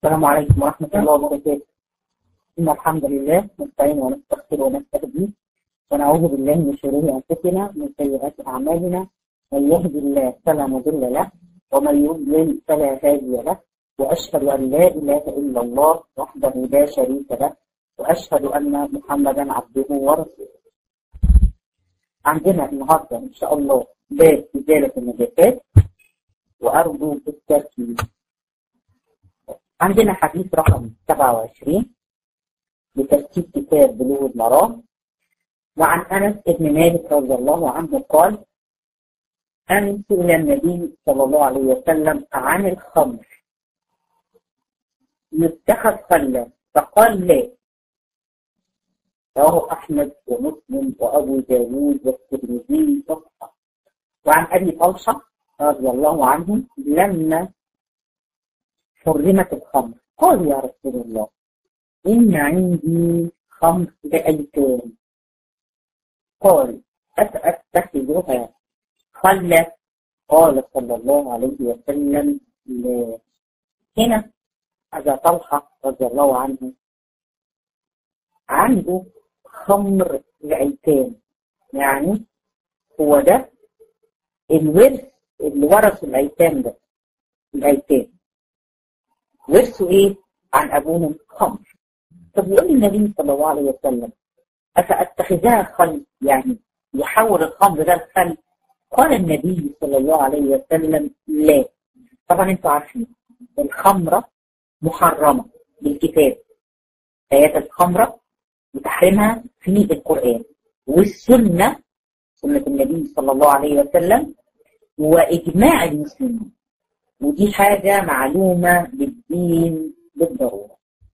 السلام عليكم ورحمة الله وبركاته إن الحمد لله نستعين ونستغفر ونستهديه ونعوذ بالله من شرور أنفسنا ومن سيئات أعمالنا من يهد الله فلا مضل له ومن يضلل فلا هادي له وأشهد أن لا إله إلا الله وحده لا شريك له وأشهد أن محمدا عبده ورسوله عندنا النهاردة إن شاء الله باب إزالة النجاسات وأرجو التركيز عندنا حديث رقم 27 بترتيب كتاب بلوغ المرام وعن أنس بن مالك رضي الله عنه قال أن سئل النبي صلى الله عليه وسلم عن الخمر يتخذ خلا فقال لا رواه أحمد ومسلم وأبو داوود والترمذي وصححه وعن أبي طلحة رضي الله عنه لما حرمت الخمر قال يا رسول الله إن عندي خمر لأيتام قال أتأتخذها خلة قال صلى الله عليه وسلم لا هنا أبا طلحة رضي الله عنه عنده خمر لأيتام يعني هو ده الورث اللي ورث الأيتام ده الأيتام ورثوا إيه عن أبوهم خمر طب يقول النبي صلى الله عليه وسلم أفأتخذها خل يعني يحول الخمر ده الخل قال النبي صلى الله عليه وسلم لا طبعا انتوا عارفين الخمرة محرمة بالكتاب آيات الخمرة وتحريمها في القرآن والسنة سنة النبي صلى الله عليه وسلم وإجماع المسلمين ودي حاجة معلومة بالدين بالضرورة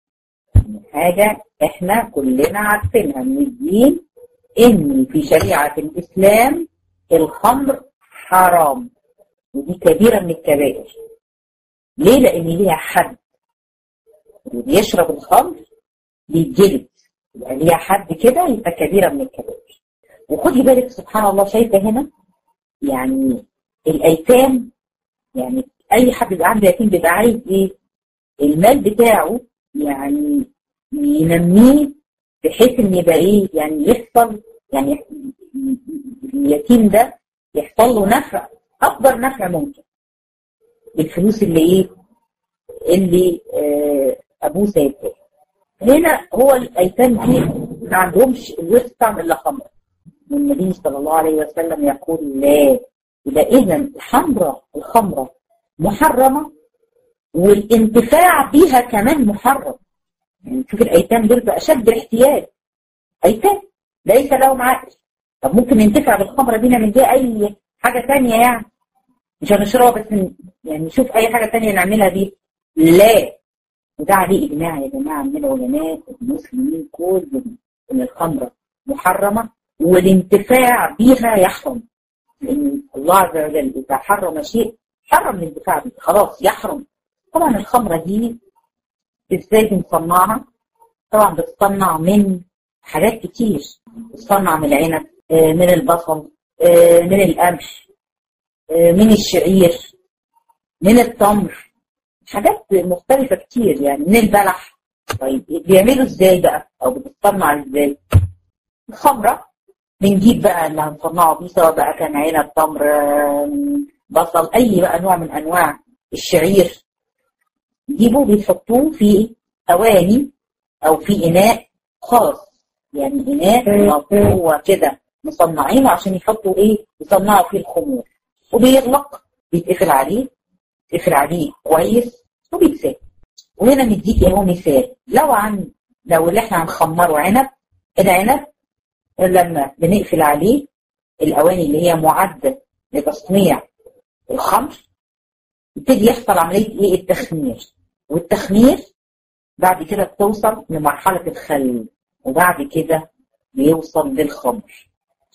حاجة احنا كلنا عارفينها من الدين ان في شريعة الاسلام الخمر حرام ودي كبيرة من الكبائر ليه لان ليها حد اللي يشرب الخمر بيتجلد يبقى ليها حد كده يبقى كبيرة من الكبائر وخدي بالك سبحان الله شايفة هنا يعني الايتام يعني اي حد بيبقى عنده يتيم بيبقى عايز ايه المال بتاعه يعني ينميه بحيث ان يبقى ايه يعني يحصل يعني اليتيم ده يحصل له نفع اكبر نفع ممكن بالفلوس اللي ايه اللي آه ابوه سايبها هنا هو الايتام دي ما عندهمش الورث بتاعهم الا خمر والنبي صلى الله عليه وسلم يقول لا يبقى اذا الخمره الخمره محرمه والانتفاع بها كمان محرم يعني شوف الايتام دول باشد احتياج ايتام ليس لهم عقل طب ممكن ننتفع بالخمره دي نعمل بيها اي حاجه ثانيه يعني مش هنشربها بس يعني نشوف اي حاجه ثانيه نعملها بيها لا وده عليه اجماع يا جماعه من العلماء المسلمين كلهم ان الخمره محرمه والانتفاع بها يحرم لان الله عز وجل اذا حرم شيء حرم الانتفاع به خلاص يحرم طبعا الخمره دي ازاي بنصنعها طبعا بتصنع من حاجات كتير بتصنع من العنب من البصل من القمح من الشعير من التمر حاجات مختلفة كتير يعني من البلح طيب بيعملوا ازاي بقى او بتتصنع ازاي الخمرة بنجيب بقى اللي هنصنعه بيه سواء بقى كان عنب تمر بصل اي بقى نوع من انواع الشعير يجيبوه بيحطوه في اواني او في اناء خاص يعني اناء هو كده مصنعينه عشان يحطوا ايه يصنعوا فيه الخمور وبيغلق بيتقفل عليه يتقفل عليه كويس وبيتساب وهنا نديك اهو مثال لو عن لو اللي احنا هنخمره عنب العنب لما بنقفل عليه الاواني اللي هي معده لتصنيع الخمر يبتدي يحصل عمليه ايه التخمير والتخمير بعد كده بتوصل لمرحله الخل وبعد كده بيوصل للخمر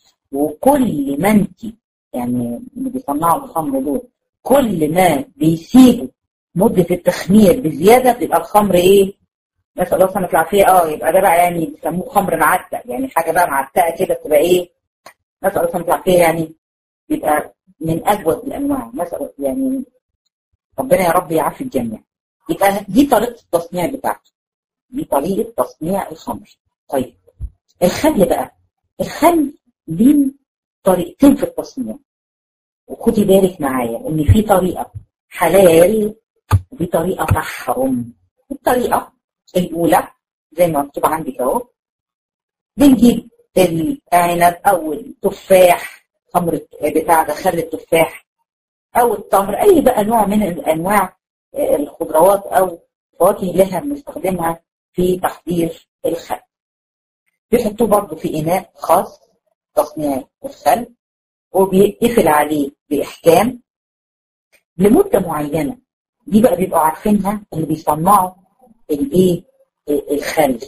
وكل ما انت يعني اللي بيصنعوا الخمر دول كل ما بيسيبوا مدة التخمير بزيادة بيبقى الخمر ايه؟ نسأل الله سبحانه العافية اه يبقى ده بقى يعني بيسموه خمر معتق يعني حاجة بقى معتقة كده تبقى ايه؟ نسأل الله سبحانه العافية يعني بيبقى من أجود الأنواع نسأل يعني ربنا يا رب يعافي الجميع يبقى دي طريقه التصنيع بتاعته دي طريقه تصنيع الخمر طيب الخل بقى الخل ليه طريقتين في التصنيع وخدي بالك معايا ان في طريقه حلال ودي طريقه تحرم الطريقه الاولى زي ما مكتوب عندك اهو بنجيب العنب او التفاح خمر بتاع ده خل التفاح او التمر اي بقى نوع من انواع الخضروات او فواكه اللي احنا بنستخدمها في تحضير الخل بيحطوه برضه في اناء خاص تصنيع الخل وبيقفل عليه بإحكام لمدة معينة دي بقى بيبقوا عارفينها اللي بيصنعوا الايه الخل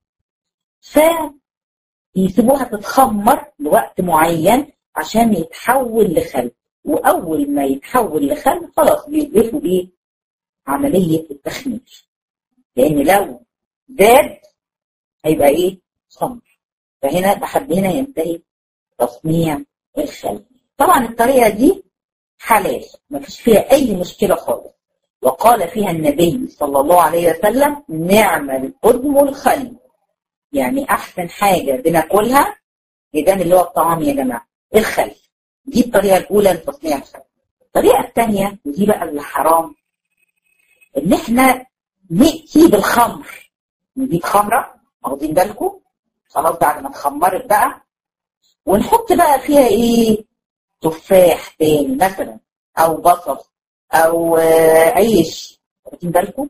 فيسيبوها تتخمر لوقت معين عشان يتحول لخل واول ما يتحول لخل خلاص بيضيفوا بيه عملية التخمير لان لو زاد هيبقى ايه خمر فهنا لحد هنا ينتهي تصنيع الخل طبعا الطريقة دي حلال ما فيش فيها أي مشكلة خالص وقال فيها النبي صلى الله عليه وسلم نعم القدم والخل يعني أحسن حاجة بناكلها إذا اللي هو الطعام يا جماعة الخل دي الطريقة الأولى لتصنيع الخل الطريقة الثانية ودي بقى اللي حرام إن إحنا نأتي بالخمر نجيب خمرة واخدين بالكم خلاص بعد ما اتخمرت بقى ونحط بقى فيها ايه تفاح تاني مثلا او بصل او عيش واخدين بالكم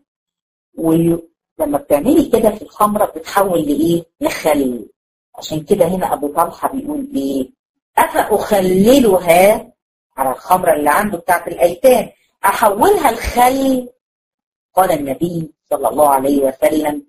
ولما بتعملي كده في الخمره بتتحول لايه لخل عشان كده هنا ابو طلحه بيقول ايه افاخللها على الخمره اللي عنده بتاعت الايتام احولها لخل قال النبي صلى الله عليه وسلم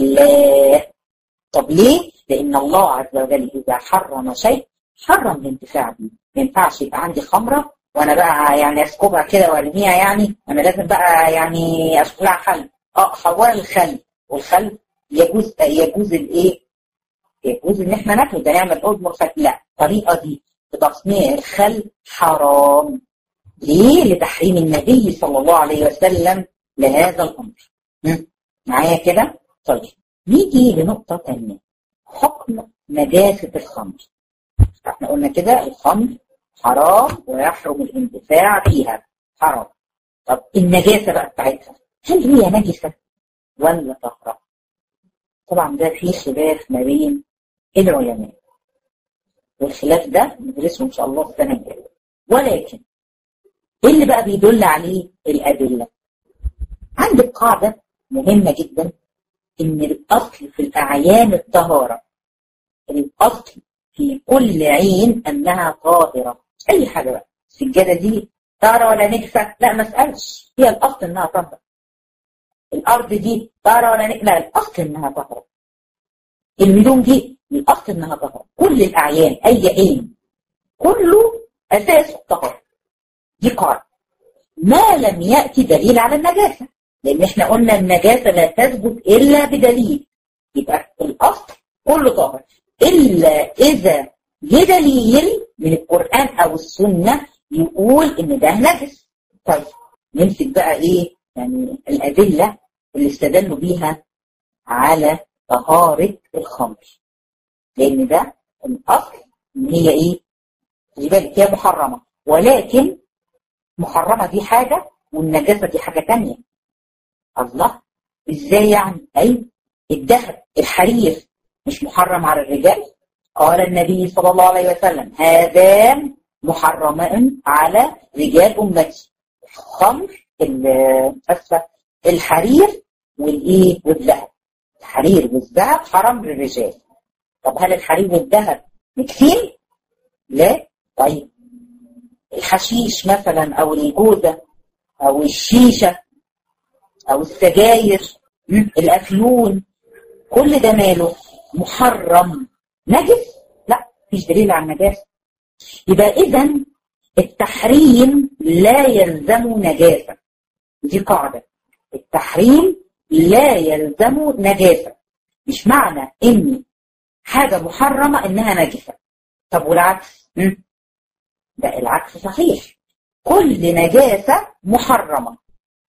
لا طب ليه؟ لأن الله عز وجل إذا حرم شيء حرم الانتفاع به ما ينفعش يبقى عندي خمرة وأنا بقى يعني أسكبها كده وأرميها يعني أنا لازم بقى يعني أشوف لها حل أه حولها الخل والخل يجوز يجوز الإيه؟ يجوز إن إحنا ناكل ده نعمل أدمر خل لا الطريقة دي في تصنيع الخل حرام ليه؟ لتحريم النبي صلى الله عليه وسلم لهذا الأمر معايا كده؟ طيب نيجي لنقطة تانية حكم نجاسة الخمر احنا قلنا كده الخمر حرام ويحرم الانتفاع بيها حرام طب النجاسة بقى بتاعتها هل هي نجسة ولا طهرة طبعا ده في خلاف ما بين العلماء والخلاف ده ندرسه ان شاء الله السنة الجاية ولكن ايه اللي بقى بيدل عليه الأدلة عندك قاعدة مهمة جدا ان الاصل في الاعيان الطهارة الاصل في كل عين انها طاهرة اي حاجة بقى السجادة دي طاهرة ولا نجسة لا ما اسألش هي الاصل انها طاهرة الارض دي طاهرة ولا نجسة لا الاصل انها طاهرة الهدوم دي الاصل انها طاهرة كل الاعيان اي عين كله اساس الطهارة دي قاعدة ما لم يأتي دليل على النجاسة لان احنا قلنا النجاسه لا تثبت الا بدليل يبقى الاصل كله طاهر الا اذا جه دليل من القران او السنه يقول ان ده نجس طيب نمسك بقى ايه يعني الادله اللي استدلوا بيها على طهاره الخمر لان ده الاصل ان هي ايه خلي بالك هي محرمه ولكن محرمه دي حاجه والنجاسه دي حاجه ثانيه الله ازاي يعني اي الذهب الحرير مش محرم على الرجال قال النبي صلى الله عليه وسلم هذان محرمان على رجال امتي الخمر اسفه الحرير والايه والذهب الحرير والذهب حرام للرجال طب هل الحرير والذهب مكسين لا طيب الحشيش مثلا او الجوده او الشيشه او السجاير الافيون كل ده ماله محرم نجس لا مفيش دليل على النجاسه يبقى اذا التحريم لا يلزم نجاسه دي قاعده التحريم لا يلزم نجاسه مش معنى ان حاجه محرمه انها نجسه طب والعكس ده العكس صحيح كل نجاسه محرمه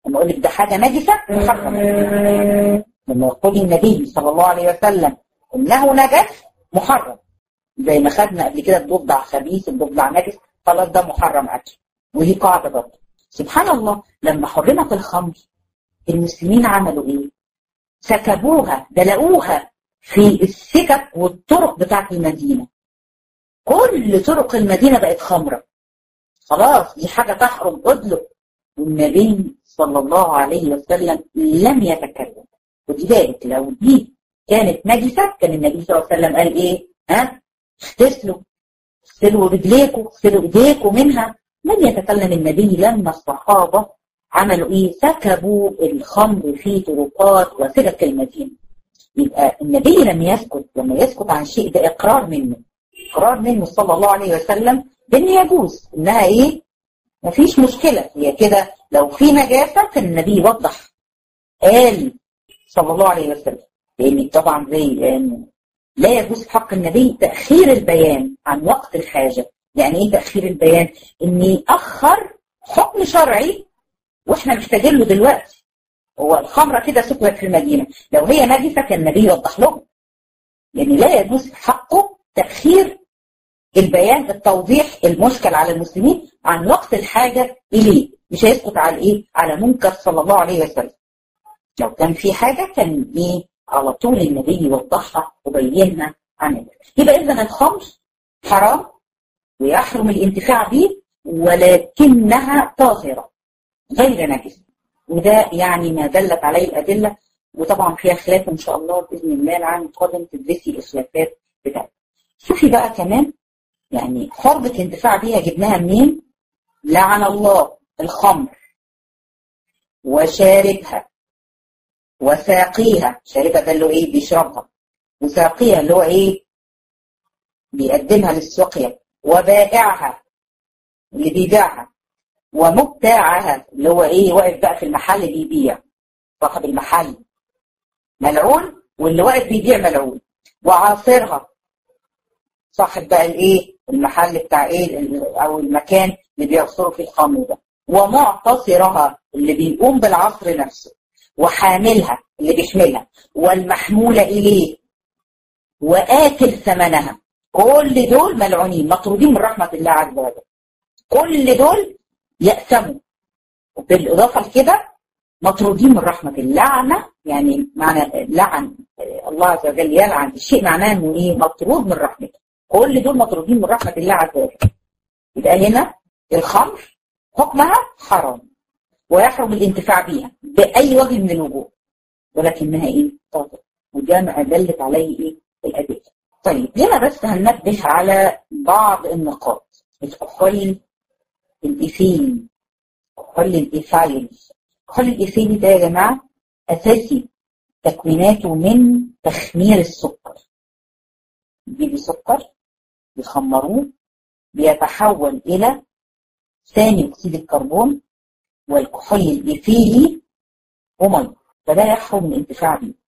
لما اقول لك ده حاجه نجسه محرم لما يقول النبي صلى الله عليه وسلم انه نجس محرم زي ما خدنا قبل كده الضفدع خبيث الضفدع نجس خلاص ده محرم اكل ودي قاعده برضه سبحان الله لما حرمت الخمر المسلمين عملوا ايه؟ سكبوها دلقوها في السكك والطرق بتاعت المدينه كل طرق المدينه بقت خمره خلاص دي حاجه تحرم ادلق والنبي صلى الله عليه وسلم لم يتكلم ولذلك لو دي كانت نجسه كان النبي صلى الله عليه وسلم قال ايه؟ ها؟ اغتسلوا اغسلوا رجليكم اغسلوا ايديكم منها لم يتكلم النبي لما الصحابه عملوا ايه؟ سكبوا الخمر في طرقات وسكك المدينه. يبقى النبي لم يسكت لما يسكت عن شيء ده اقرار منه. اقرار منه صلى الله عليه وسلم بان يجوز انها ايه؟ مفيش مشكله هي كده لو في نجاسه كان النبي وضح قال صلى الله عليه وسلم لان طبعا زي يعني لا يجوز في حق النبي تاخير البيان عن وقت الحاجه يعني ايه تاخير البيان ان ياخر حكم شرعي واحنا محتاجين له دلوقتي هو الخمره كده سكرت في المدينه لو هي نجسه كان النبي يوضح لهم يعني لا يجوز في حقه تاخير البيان التوضيح المشكل على المسلمين عن وقت الحاجه اليه مش هيسكت على ايه على منكر صلى الله عليه وسلم لو كان في حاجه كان ايه على طول النبي يوضحها وبينها عن يبقى اذا الخمر حرام ويحرم الانتفاع به ولكنها طاهره غير نجس وده يعني ما دلت عليه الادله وطبعا فيها خلاف ان شاء الله باذن الله العام القادم تدرسي الخلافات بتاعتها. شوفي بقى كمان يعني حرمه الانتفاع بيها جبناها منين؟ لعن الله الخمر وشاربها وساقيها شاربها ده اللي هو ايه بيشربها وساقيها اللي هو ايه بيقدمها للسقيا وبائعها اللي بيبيعها ومبتاعها اللي هو ايه واقف بقى في المحل بيبيع صاحب المحل ملعون واللي واقف بيبيع ملعون وعاصرها صاحب بقى الايه المحل بتاع ايه او المكان اللي بيعصروا فيه الخمر ده ومعتصرها اللي بيقوم بالعصر نفسه وحاملها اللي بيحملها والمحمولة إليه وآكل ثمنها كل دول ملعونين مطرودين من رحمة الله عز وجل كل دول يأسموا بالإضافة لكده مطرودين من رحمة اللعنة يعني معنى لعن الله عز وجل يلعن الشيء معناه انه ايه مطرود من رحمته كل دول مطرودين من رحمة الله عز وجل يبقى هنا الخمر حكمها حرام ويحرم الانتفاع بيها بأي وجه من الوجوه ولكنها ايه طاهرة وده دلت عليه ايه الأدلة طيب هنا بس هننبه على بعض النقاط الكحول الإيثيل كحول الإيثايل كحول الإيثيل ده يا جماعة أساسي تكويناته من تخمير السكر يجيبوا سكر يخمروه بيتحول إلى ثاني أكسيد الكربون والكحول الإيثيلي ومية فده يحرم الانتفاع بيه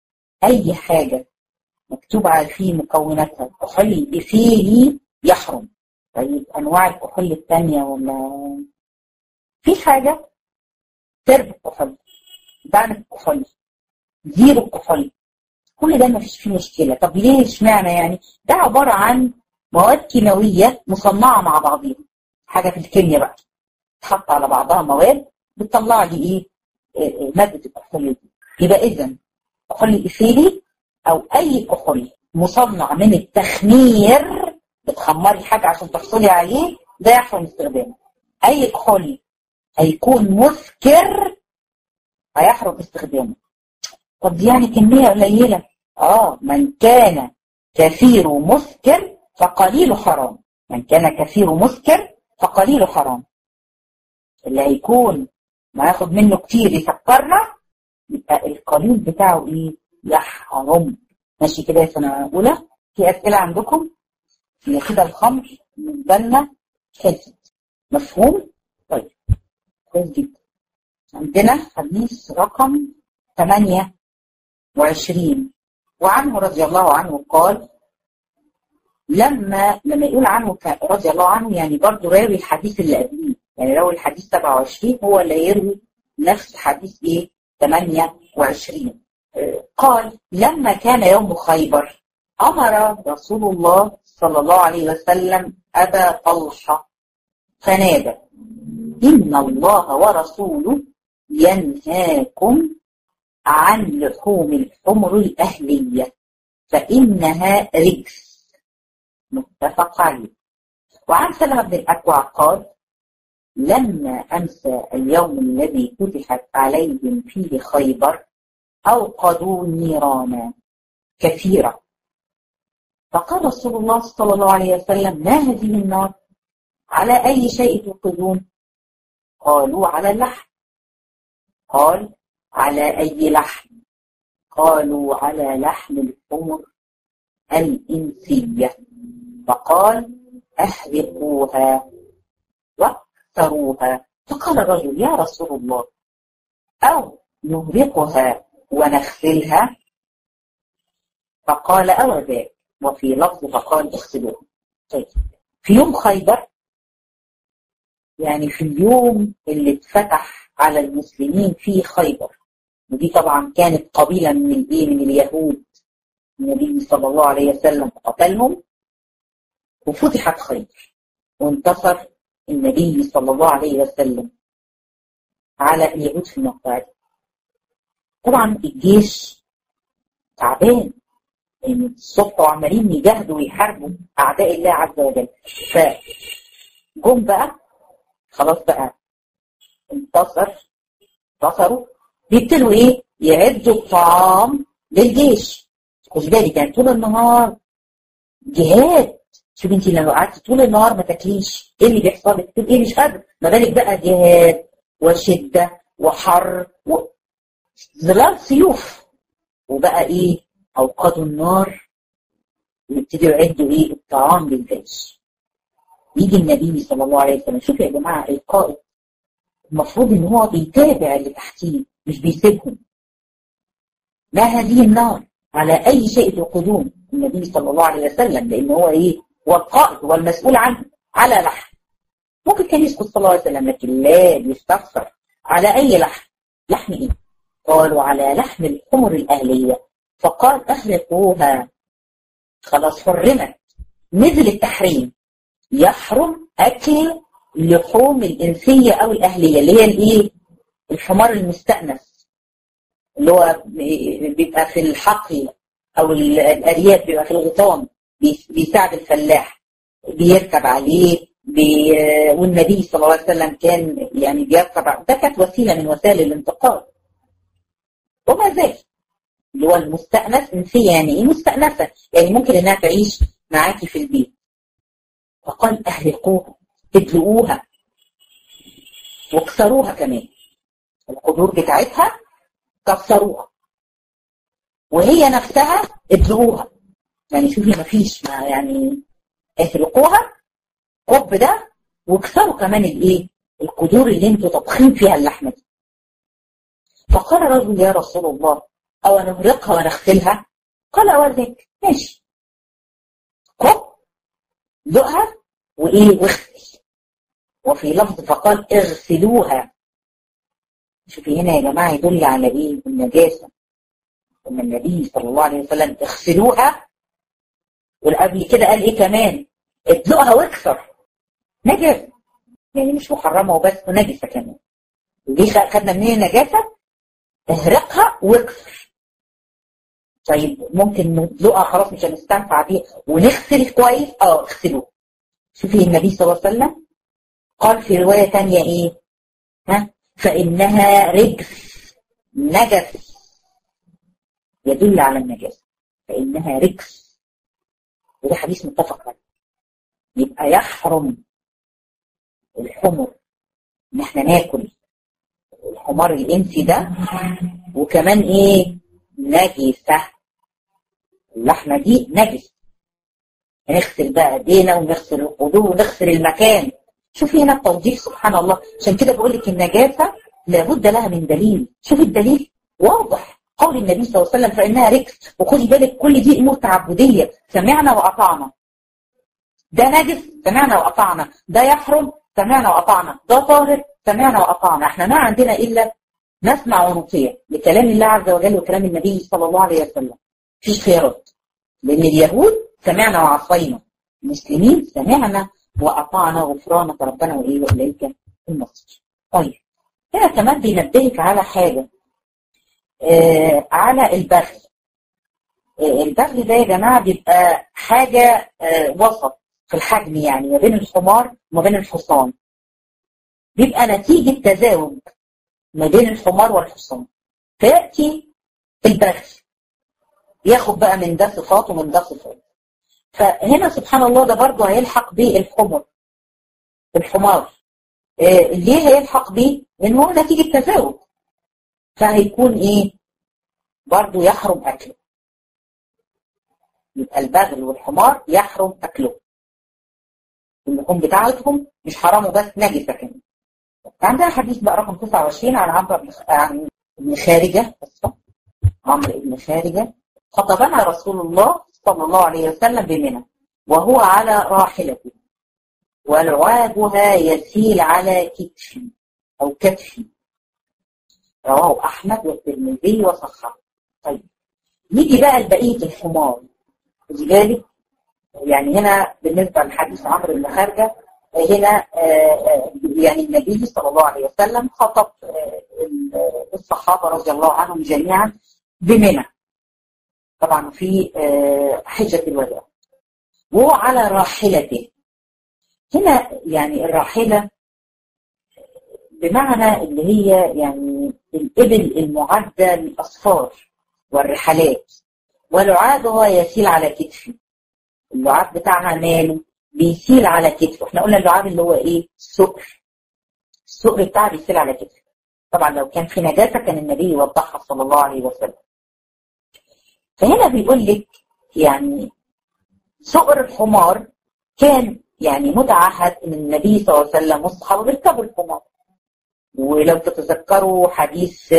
أي حاجة مكتوب على فيه مكوناتها كحول الإيثيلي يحرم طيب أنواع الكحول الثانية ولا في حاجة ترب الكحول بعد الكحول زيرو الكحول كل ده ما فيش فيه مشكلة طب ليه اشمعنى يعني ده عبارة عن مواد كيماوية مصنعة مع بعضيها حاجة في الكيمياء بقى تحط على بعضها مواد بتطلع لي ايه, إيه مادة الكحول دي يبقى اذا كحول الايثيلي او اي كحول مصنع من التخمير بتخمري حاجة عشان تحصلي عليه ده يحرم استخدامه اي كحول هيكون مسكر هيحرم استخدامه طب دي يعني كمية قليلة اه من كان كثير مسكر فقليل حرام من كان كثير مسكر فقليل حرام اللي هيكون ما ياخد منه كتير يسكرنا يبقى القليل بتاعه ايه يحرم ماشي كده يا سنة أولى في أسئلة عندكم هي كده الخمر بالنسبة لنا خلصت مفهوم؟ طيب كويس جدا عندنا حديث رقم 28 وعنه رضي الله عنه قال لما لما يقول عنه رضي الله عنه يعني برضه راوي الحديث اللي قبليه يعني راوي الحديث 27 هو اللي يروي نفس حديث ايه 28 قال لما كان يوم خيبر أمر رسول الله صلى الله عليه وسلم أبا طلحة فنادى إن الله ورسوله ينهاكم عن لحوم الحمر الأهلية فإنها رجس متفق عليه وعن سلمة بن الأكوع قال لما أمسى اليوم الذي فتحت عليهم فيه خيبر أوقدوا نيرانا كثيرة فقال رسول الله صلى الله عليه وسلم ما هذه النار على أي شيء توقدون قالوا على اللحم قال على أي لحم قالوا على لحم الحمر الإنسية فقال أهلقوها واكثروها فقال الرجل يا رسول الله أو نهرقها ونغسلها فقال أو ذاك وفي لفظ فقال اغسلوها طيب في يوم خيبر يعني في اليوم اللي اتفتح على المسلمين فيه خيبر ودي طبعا كانت قبيلة من الايه من اليهود النبي صلى الله عليه وسلم قتلهم وفتحت خيبر وانتصر النبي صلى الله عليه وسلم على اليهود في المقطع طبعا الجيش تعبان يعني الصبح وعمالين يجاهدوا ويحاربوا اعداء الله عز وجل فجم بقى خلاص بقى انتصر انتصروا بيبتدوا ايه يعدوا الطعام للجيش خد بالك يعني طول النهار جهاد شوف انت لو قعدت طول النهار ما تاكليش ايه اللي بيحصل لك تبقي ايه مش قادره ما بالك بقى جهاد وشده وحر و... ظلال سيوف وبقى ايه اوقدوا النار ويبتدوا يعدوا ايه الطعام للجيش يجي النبي صلى الله عليه وسلم شوفوا يا جماعه القائد المفروض ان هو بيتابع اللي تحتيه مش بيسيبهم ما هذه النار على اي شيء توقدون النبي صلى الله عليه وسلم لان هو ايه هو القائد هو المسؤول عنه على لحم ممكن كان يسكت صلى الله عليه وسلم لكن لا بيستغفر على اي لحم لحم ايه قالوا على لحم الحمر الاهليه فقال احرقوها خلاص حرمت نزل التحريم يحرم اكل لحوم الانسيه او الاهليه اللي هي الايه الحمار المستأنس اللي هو بيبقى في الحقل او الارياف بيبقى في الغيطان بيساعد الفلاح بيركب عليه بي... والنبي صلى الله عليه وسلم كان يعني بيركب ده كانت وسيله من وسائل الانتقال وما زال اللي هو المستأنس انسيه يعني ايه مستأنسه يعني ممكن انها تعيش معاكي في البيت فقال اهلقوها ادلقوها واكسروها كمان القدور بتاعتها كسروها وهي نفسها ادلقوها يعني شوفي مفيش ما يعني اهرقوها كب ده واكسروا كمان الايه القدور اللي انتوا طابخين فيها اللحمه دي فقال رجل يا رسول الله او نهرقها ونغسلها قال اوريك ماشي كب دقها وايه واغسل وفي لفظ فقال اغسلوها شوفي هنا يا جماعه يدل على ايه النجاسه ان النبي صلى الله عليه وسلم اغسلوها والقبل كده قال ايه كمان ادلقها واكسر نجاسه يعني مش محرمه وبس ونجسه كمان ودي خدنا منين النجاسه اهرقها واكسر طيب ممكن ندلقها خلاص مش هنستنفع بيها ونغسل كويس اه اغسلوه شوفي النبي صلى الله عليه وسلم قال في روايه ثانيه ايه ها فانها رجس نجس يدل على النجاسه فانها رجس وده حديث متفق عليه يبقى يحرم الحمر ان احنا ناكل الحمار الانسي ده وكمان ايه نجسه اللحمه دي نجس نغسل بقى ايدينا ونغسل القدور ونغسل المكان شوفي هنا التوضيح سبحان الله عشان كده بقول لك النجاسه لابد لها من دليل شوفي الدليل واضح قول النبي صلى الله عليه وسلم فانها ركس وخدي بالك كل دي امور تعبديه سمعنا واطعنا ده نجس سمعنا واطعنا ده يحرم سمعنا واطعنا ده طاهر سمعنا واطعنا احنا ما عندنا الا نسمع ونطيع لكلام الله عز وجل وكلام النبي صلى الله عليه وسلم في خيارات لأن اليهود سمعنا وعصينا المسلمين سمعنا وأطعنا غفرانك ربنا وإيه وإليك المصير طيب هنا كمان بينبهك على حاجة آه على البغي آه البغي ده يا جماعة بيبقى حاجة آه وسط في الحجم يعني ما بين الحمار وما بين الحصان بيبقى نتيجة تزاوج ما بين الحمار والحصان فيأتي البغي ياخد بقى من ده صفات ومن ده صفات فهنا سبحان الله ده برضه هيلحق بالحمر الحمار آه ليه هيلحق بيه؟ لان هو نتيجة تزاوج فهيكون ايه؟ برضه يحرم اكله يبقى البغل والحمار يحرم اكله اللحوم بتاعتهم مش حرام بس نجسة كمان عندنا حديث بقى رقم 29 عن عمرو عن ابن خارجة عمرو بن خارجة خطبنا رسول الله صلى الله عليه وسلم بمنى وهو على راحلته ولعابها يسيل على كتفي أو كتفي رواه أحمد والترمذي وصححه طيب نيجي بقى لبقية الحمار خدي بالك يعني هنا بالنسبة لحديث عمرو بن خارجة هنا يعني النبي صلى الله عليه وسلم خطب الصحابة رضي الله عنهم جميعا بمنى طبعا في حجة الوداع وهو على راحلته هنا يعني الراحلة بمعنى اللي هي يعني الإبل المعدة للأسفار والرحلات ولعابها يسيل على كتفي اللعاب بتاعها ماله بيسيل على كتفه احنا قلنا اللعاب اللي هو ايه السؤر السؤر بتاعه بيسيل على كتفه طبعا لو كان في نجاسة كان النبي يوضحها صلى الله عليه وسلم فهنا بيقول لك يعني سؤر الحمار كان يعني متعهد ان النبي صلى الله عليه وسلم والصحابه بيركبوا الحمار ولو تتذكروا حديث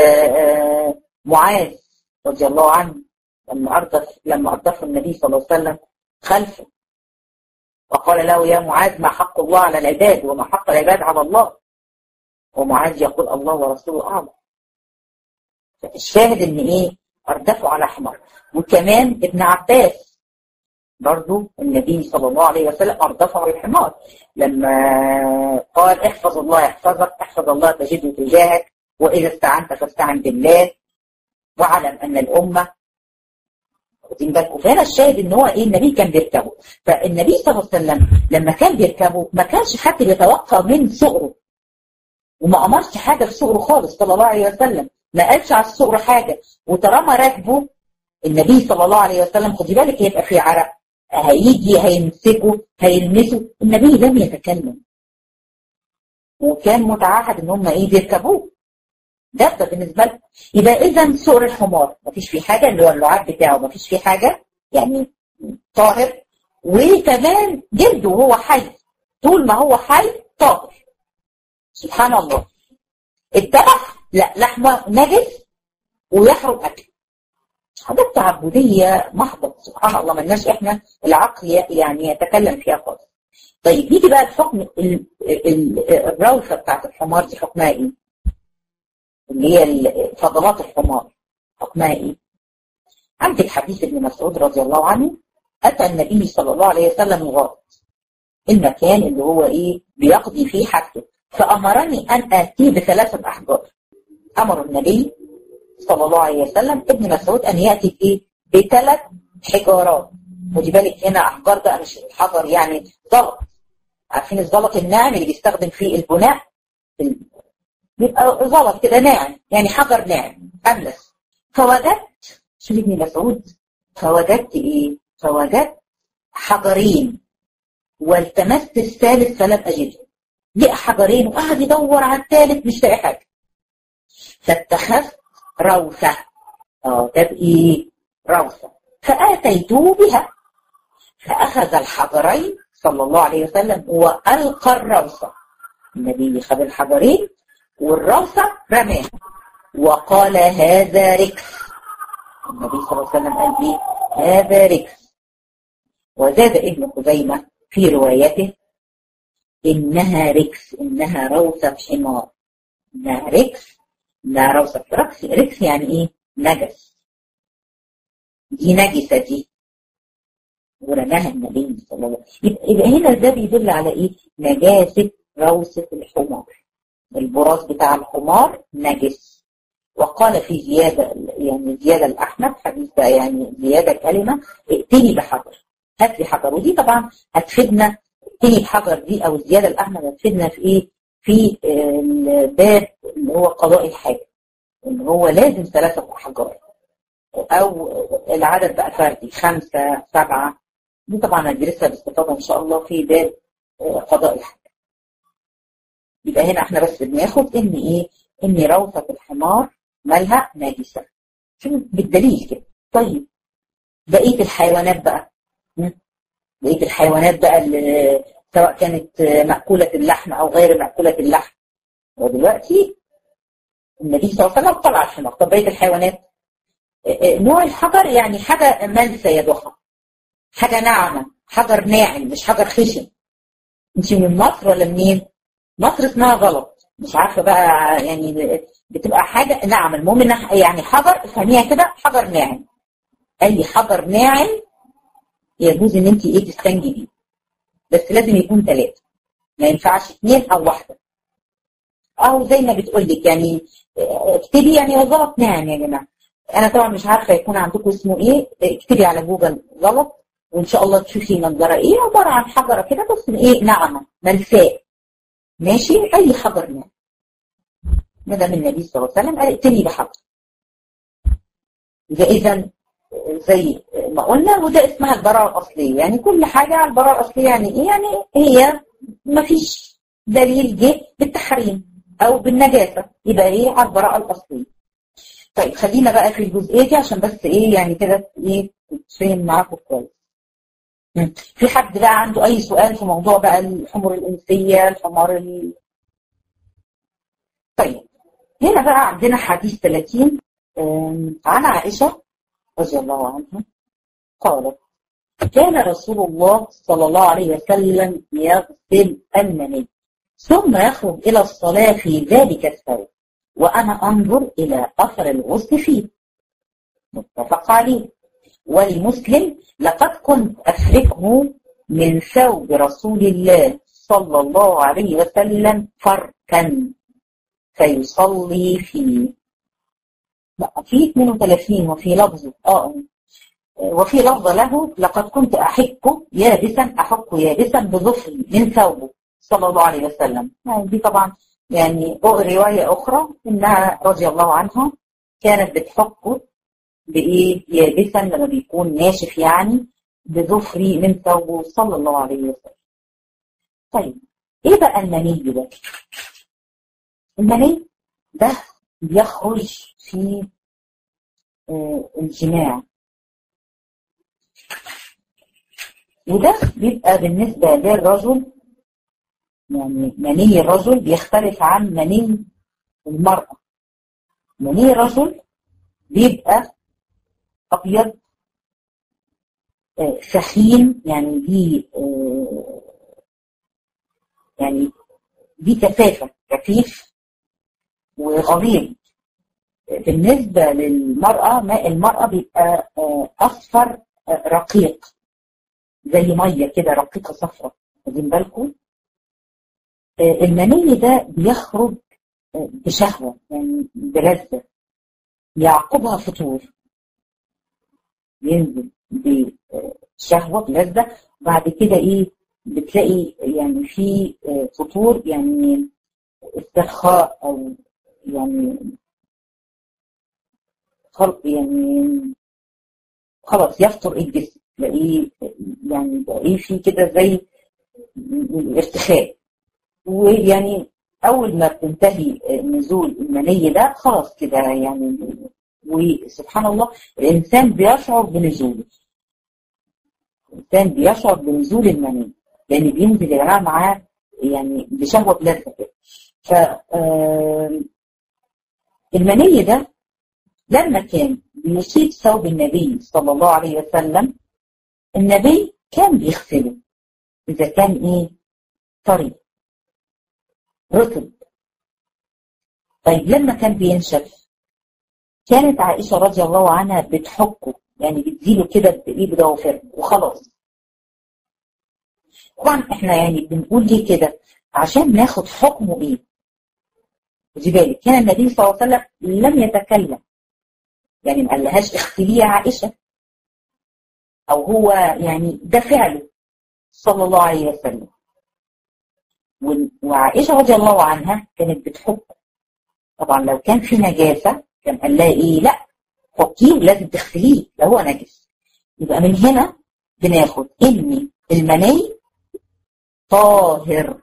معاذ رضي الله عنه لما أردف لما أردف النبي صلى الله عليه وسلم خلفه وقال له يا معاذ ما حق الله على العباد وما حق العباد على الله ومعاذ يقول الله ورسوله أعلم الشاهد ان ايه اردفوا على حمار وكمان ابن عباس برضو النبي صلى الله عليه وسلم اردفه على الحمار لما قال احفظ الله يحفظك احفظ الله تجده تجاهك واذا استعنت فاستعن بالله واعلم ان الامه واخدين بالكم فهنا الشاهد ان هو ايه النبي كان بيركبه فالنبي صلى الله عليه وسلم لما كان بيركبه ما كانش حد بيتوقع من صغره وما امرش حاجه في صغره خالص صلى الله عليه وسلم ما قالش على الصغر حاجه وطالما راكبه النبي صلى الله عليه وسلم خدي بالك هيبقى في عرق هيجي هيمسكه هيلمسه النبي لم يتكلم وكان متعهد ان هم ايه بيركبوه ده ده بالنسبه لهم يبقى اذا سؤر الحمار مفيش فيه حاجه اللي هو اللعاب بتاعه مفيش فيه حاجه يعني طاهر وكمان جلده وهو حي طول ما هو حي طاهر سبحان الله الذبح لا لحمه نجس ويحرم اكل حاجات تعبديه محضه سبحان الله ملناش احنا العقل يعني يتكلم فيها خالص طيب نيجي بقى الحكم الروثه بتاعت الحمار دي حكمها ايه؟ اللي هي فضلات الحمار حكمها ايه؟ عندك حديث ابن مسعود رضي الله عنه اتى النبي صلى الله عليه وسلم يغاط المكان اللي هو ايه؟ بيقضي فيه حاجته فامرني ان اتيه بثلاثه احجار امر النبي صلى الله عليه وسلم ابن مسعود ان ياتي بايه؟ بثلاث حجارات خدي بالك هنا احجار بقى مش الحجر يعني زلط عارفين الزلط الناعم اللي بيستخدم فيه البناء بيبقى زلط كده ناعم يعني حجر ناعم املس فوجدت شوف ابن مسعود فوجدت ايه؟ فوجدت حجرين والتمست الثالث فلم اجده لقى حجرين وقعد يدور على الثالث مش لاقي حاجه فاتخذت روثه اه ده بايه؟ روثه فاتيته بها فاخذ الحجرين صلى الله عليه وسلم والقى الروثه النبي خد الحجرين والروثه رماها وقال هذا ركس النبي صلى الله عليه وسلم قال ايه؟ هذا ركس وزاد ابن خزيمه في روايته انها ركس انها روثه حمار انها ركس لا روثة ركس ركس يعني ايه نجس دي نجسة دي ورماها النبي صلى الله عليه وسلم يبقى هنا ده بيدل على ايه نجاسة روثة الحمار البراز بتاع الحمار نجس وقال في زيادة يعني زيادة الأحمد حديث ده يعني زيادة كلمة ائتني بحجر هات لي حجر ودي طبعا هتفيدنا ائتني بحجر دي أو الزيادة الأحمد هتفيدنا في إيه؟ في الباب اللي هو قضاء الحاجة اللي هو لازم ثلاثة أحجار أو العدد بقى فردي خمسة سبعة دي طبعا هندرسها باستفاضة إن شاء الله في باب قضاء الحاجة يبقى هنا احنا بس بناخد ان ايه ان روثة الحمار مالها ناجسة شوف بالدليل كده طيب بقية الحيوانات بقى بقية الحيوانات بقى اللي سواء كانت مأكولة اللحم أو غير مأكولة اللحم ودلوقتي النبي صلى الله عليه وسلم طلع الحمار طب بقية الحيوانات نوع الحجر يعني حاجة ملسة يا ضحى حاجة ناعمة حجر ناعم مش حجر خشن انت من مصر ولا منين؟ مصر اسمها غلط مش عارفه بقى يعني بتبقى حاجه ناعمه المهم انها يعني حجر افهميها كده حجر ناعم اي حجر ناعم يجوز ان انت ايه تستنجي بيه بس لازم يكون ثلاثه ما ينفعش اثنين او واحده او زي ما بتقول لك يعني اكتبي يعني غلط ناعم يا جماعه انا طبعا مش عارفه يكون عندكم اسمه ايه اكتبي على جوجل غلط وان شاء الله تشوفي منظره ايه عباره عن حجره كده بس ايه ناعمه ملساء ماشي اي حجر ناعم ما دام النبي صلى الله عليه وسلم قال ائتني بحجر اذا زي ما قلنا وده اسمها البراءة الأصلية يعني كل حاجة على البراءة الأصلية يعني إيه؟ يعني هي ما فيش دليل جه بالتحريم أو بالنجاسة يبقى إيه على البراءة الأصلية طيب خلينا بقى في الجزئية دي عشان بس إيه يعني كده إيه تتفهم معاكم كويس في حد بقى عنده أي سؤال في موضوع بقى الحمر الأنسية الحمار ال... طيب هنا بقى عندنا حديث 30 عن عائشة رضي الله عنها قالت كان رسول الله صلى الله عليه وسلم يغسل المني ثم يخرج إلى الصلاة في ذلك الثوب وأنا أنظر إلى أثر الغسل فيه متفق عليه ولمسلم لقد كنت أفركه من ثوب رسول الله صلى الله عليه وسلم فركا فيصلي فيه لا في 32 وفي لفظ اه وفي لفظ له لقد كنت أحك يابسا أحك يابسا بظفري من ثوبه صلى الله عليه وسلم يعني دي طبعا يعني رواية أخرى إنها رضي الله عنها كانت بتحكه بإيه يابسا لما بيكون ناشف يعني بظفري من ثوبه صلى الله عليه وسلم طيب إيه بقى المني ده؟ المني ده بيخرج في الجماع وده بيبقى بالنسبة للرجل يعني مني الرجل بيختلف عن مني المرأة مني الرجل بيبقى أبيض سخين يعني دي يعني دي كثافة كثيف وغليظ بالنسبة للمرأة ماء المرأة بيبقى أصفر رقيق زي مية كده رقيقة صفرة واخدين بالكم المني ده بيخرج بشهوة يعني بلذة يعقبها فطور ينزل بشهوة بلذة بعد كده ايه بتلاقي يعني في فطور يعني استرخاء او يعني خلق يعني خلاص يفطر الجسم تلاقيه يعني تلاقيه في كده زي ارتخاء ويعني اول ما بتنتهي نزول المني ده خلاص كده يعني وسبحان الله الانسان بيشعر بنزوله الانسان بيشعر بنزول المني لان بينزل يا جماعه معاه يعني بشهوه بلذه كده ف المني ده لما كان بيصيب ثوب النبي صلى الله عليه وسلم النبي كان بيغسله إذا كان إيه طري رطب طيب لما كان بينشف كانت عائشة رضي الله عنها بتحكه يعني بتزيله كده بإيه بضوافر وخلاص طبعا احنا يعني بنقول ليه كده عشان ناخد حكمه ايه خدي بالك كان النبي صلى الله عليه وسلم لم يتكلم يعني ما قالهاش اختلي يا عائشة او هو يعني ده فعله صلى الله عليه وسلم وعائشة رضي الله عنها كانت بتحكه طبعا لو كان في نجاسة كان قال لها ايه لا حطيه ولازم تغسليه لو هو نجس يبقى من هنا بناخد ان المني طاهر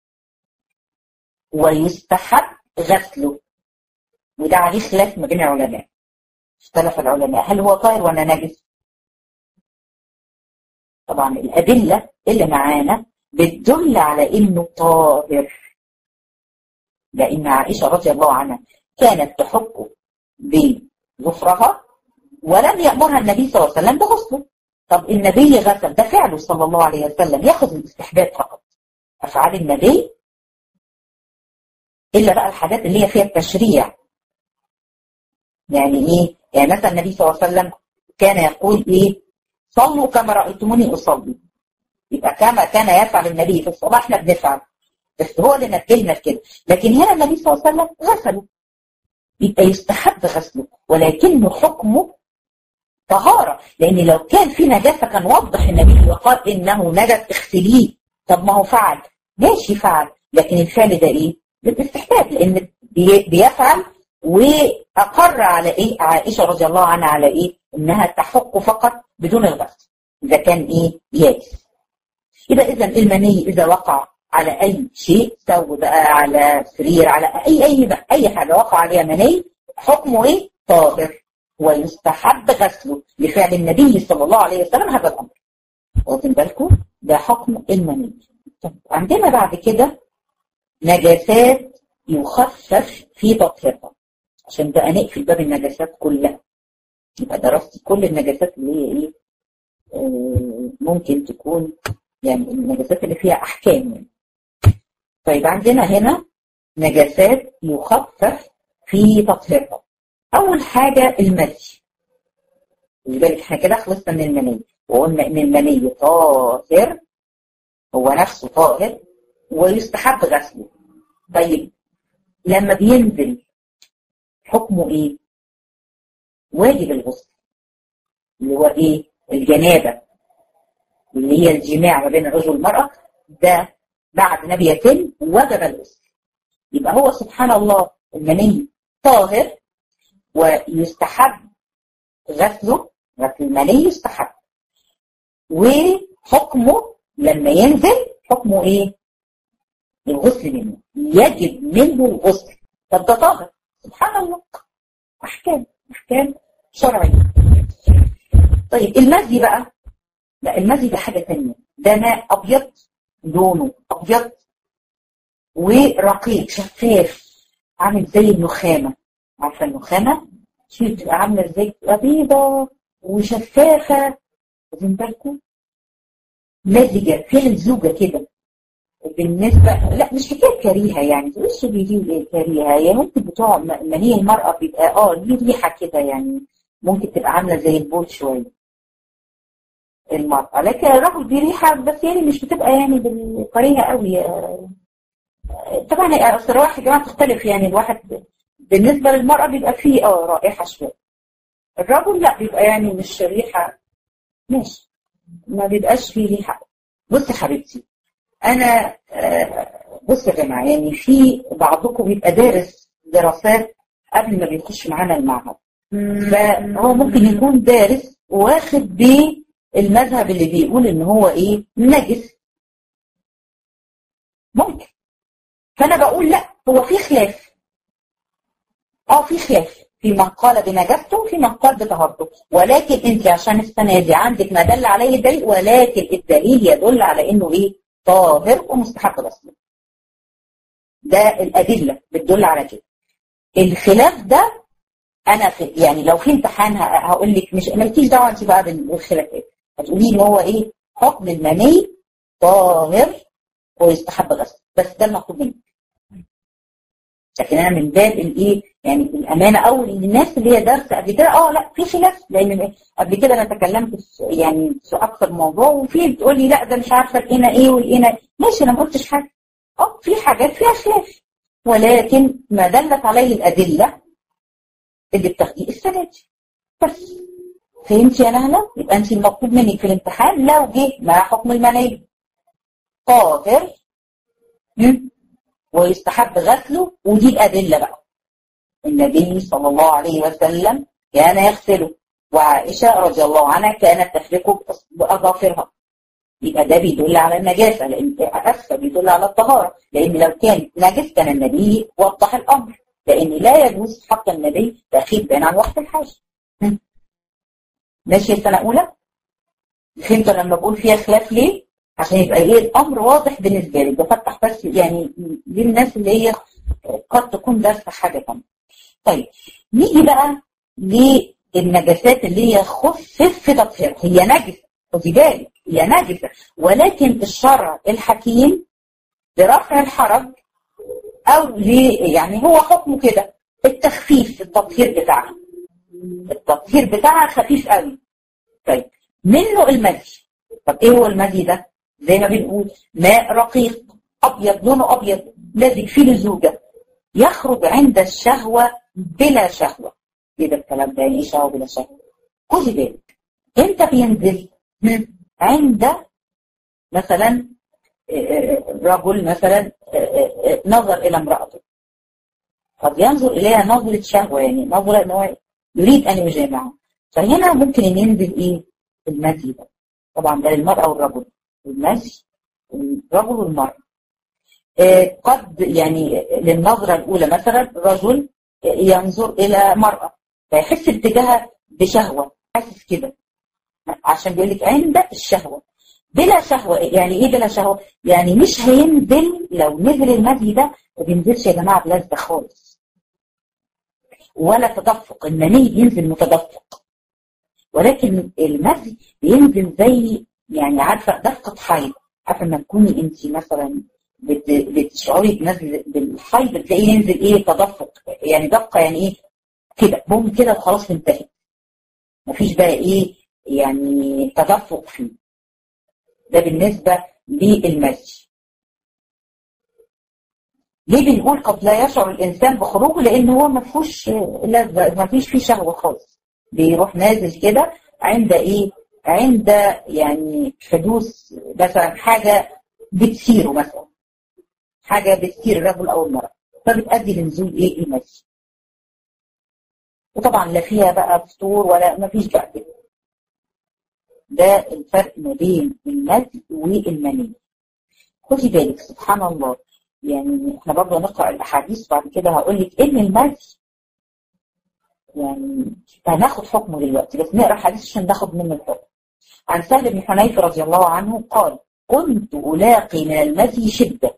ويستحب غسله وده عليه خلاف ما بين العلماء اختلف العلماء هل هو طاهر ولا نجس طبعا الأدلة اللي معانا بتدل على انه طاهر لان عائشة رضي الله عنها كانت تحكه بظفرها ولم يأمرها النبي صلى الله عليه وسلم بغسله طب النبي غسل ده فعله صلى الله عليه وسلم ياخذ الاستحباب فقط أفعال النبي إلا بقى الحاجات اللي هي فيها التشريع يعني إيه يعني مثلا النبي صلى الله عليه وسلم كان يقول إيه صلوا كما رأيتموني أصلي يبقى كما كان يفعل النبي في الصلاة احنا بنفعل بس هو اللي نبهنا كده لكن هنا النبي صلى الله عليه وسلم غسله يبقى يستحب غسله ولكنه حكمه طهارة لأن لو كان في نجاسة كان وضح النبي وقال إنه نجس اغسليه طب ما هو فعل ماشي فعل لكن الفعل ده إيه؟ بالاستحباب لأن بيفعل وأقر على إيه؟ عائشة رضي الله عنها على إيه؟ إنها تحق فقط بدون الغسل إذا كان إيه؟ يابس يبقى إذا المني إذا وقع على أي شيء سواء بقى على سرير على أي أي بقى أي حاجة وقع عليها مني حكمه إيه؟ طاهر ويستحب غسله لفعل النبي صلى الله عليه وسلم هذا الأمر واخدين بالكم ده حكم المني عندنا بعد كده نجاسات يخفف في تطهيرها عشان بقى نقفل باب النجاسات كلها يبقى درست كل النجاسات اللي هي ايه آه ممكن تكون يعني النجاسات اللي فيها احكام يعني. طيب عندنا هنا نجاسات يخفف في تطهيرها اول حاجه المذي خلي بالك احنا كده خلصنا من المني وقلنا ان المني طاهر هو نفسه طاهر ويستحب غسله طيب لما بينزل حكمه ايه واجب الغسل اللي هو ايه الجنابه اللي هي الجماع ما بين الرجل والمراه ده بعد ما بيتم وجب الغسل يبقى هو سبحان الله المني طاهر ويستحب غسله غسل المني يستحب وحكمه لما ينزل حكمه ايه الغسل منه يجب منه الغسل طب ده طاهر سبحان الله احكام احكام شرعيه طيب المزي بقى لا المزي ده حاجه ثانيه ده ماء ابيض لونه ابيض ورقيق شفاف عامل زي النخامه عارفه النخامه شوف بتبقى عامله ازاي بتبقى بيضه وشفافه واخدين بالكم مزجه فيها الزوجه كده بالنسبه لا مش حكايه كريهه يعني وش بيجي ايه كريهه هي ممكن بتوع مني المراه بيبقى اه ليه ريحه كده يعني ممكن تبقى عامله زي البول شويه المرأة لكن الرجل دي ريحة بس يعني مش بتبقى يعني بالكريهة قوي طبعا اصل الروايح يا جماعة تختلف يعني الواحد بالنسبة للمرأة بيبقى فيه اه رائحة شوية الرجل لا بيبقى يعني مش ريحة ماشي ما بيبقاش فيه ريحة بصي حبيبتي انا بص يا جماعة يعني في بعضكم بيبقى دارس دراسات قبل ما بيخش معانا المعهد فهو ممكن يكون دارس واخد بيه المذهب اللي بيقول ان هو ايه نجس ممكن فانا بقول لا هو في خلاف اه في خلاف في من قال بنجاسته وفي من قال بطهارته ولكن انت عشان السنه دي عندك ما دل عليه الدليل ولكن الدليل يدل على انه ايه طاهر ومستحب غسله ده الادله بتدل على كده الخلاف ده انا في يعني لو في امتحان هقول لك مش مالكيش دعوه انت بقى بالخلافات هتقولي لي هو ايه حكم المني طاهر ويستحب غسله بس ده المطلوب منك لكن انا من باب الايه يعني الامانه او للناس اللي هي دارسه قبل كده اه لا في خلاف لان قبل كده انا تكلمت في يعني في اكثر موضوع وفي بتقول لي لا ده مش عارفه القنا ايه والقنا ماشي انا ما قلتش حاجه اه في حاجات فيها خلاف ولكن ما دلت عليه الادله اللي بتاخديه السنه بس فهمتي يا نهله؟ يبقى انت المطلوب منك في الامتحان لو جه مع حكم المناهج طاهر ويستحب غسله ودي الأدلة بقى النبي صلى الله عليه وسلم كان يغسله وعائشة رضي الله عنها كانت تحرقه بأظافرها يبقى ده بيدل على النجاسة لأن أسفة بيدل على الطهارة لأن لو كان نجس كان النبي وضح الأمر لأن لا يجوز حق النبي تأخير بين عن وقت الحاجة ماشي السنة أولى فهمت لما بقول فيها خلاف ليه؟ عشان يبقى ايه الامر واضح بالنسبه لي بفتح بس يعني للناس اللي هي قد تكون دارسه حاجه ثانيه. طيب نيجي بقى للنجاسات اللي هي خفف في تطهيرها هي نجسه خدي بالك هي نجسه ولكن الشرع الحكيم لرفع الحرج او ل يعني هو حكمه كده التخفيف التطهير بتاعها التطهير بتاعها خفيف قوي طيب منه المدي طب ايه هو المدي ده؟ زي ما بنقول ماء رقيق ابيض لونه ابيض لازق فيه لزوجه يخرج عند الشهوه بلا شهوه ايه ده الكلام ده يعني شهوه بلا شهوه خدي بالك امتى بينزل عند مثلا رجل مثلا نظر الى امراته قد ينظر اليها نظره شهوه يعني نظره ان هو يريد ان يجامعها فهنا ممكن ان ينزل ايه المزي ده طبعا ده للمراه والرجل المشي الرجل والمرأة قد يعني للنظرة الأولى مثلا رجل ينظر إلى مرأة فيحس اتجاهها بشهوة حاسس كده عشان بيقول لك عند الشهوة بلا شهوة يعني ايه بلا شهوة يعني مش هينزل لو نزل المدي ده ما بينزلش يا جماعة بلازة خالص ولا تدفق المني بينزل متدفق ولكن المدي بينزل زي يعني عارفه دفقه حيض عارفه لما تكوني انت مثلا بتشعري بنزل بالحيض بتلاقيه ينزل ايه تدفق يعني دفقه يعني ايه كده بوم كده وخلاص انتهت مفيش بقى ايه يعني تدفق فيه ده بالنسبه للمسج ليه بنقول قد لا يشعر الانسان بخروجه لان هو ما فيهوش لذه ما فيش فيه شهوه خالص بيروح نازل كده عند ايه عند يعني حدوث مثلا حاجة بتثيره مثلا حاجة بتثير الرجل أو المرأة فبتأدي لنزول إيه المسي وطبعا لا فيها بقى فطور ولا ما فيش بقى كده ده الفرق ما بين المزي والمني خدي بالك سبحان الله يعني احنا برضه هنقرا الاحاديث بعد كده هقول لك ان المزي يعني هناخد حكمه دلوقتي بس نقرا الحديث عشان ناخد منه الحكم عن سهل بن حنيف رضي الله عنه قال كنت ألاقي من المزي شدة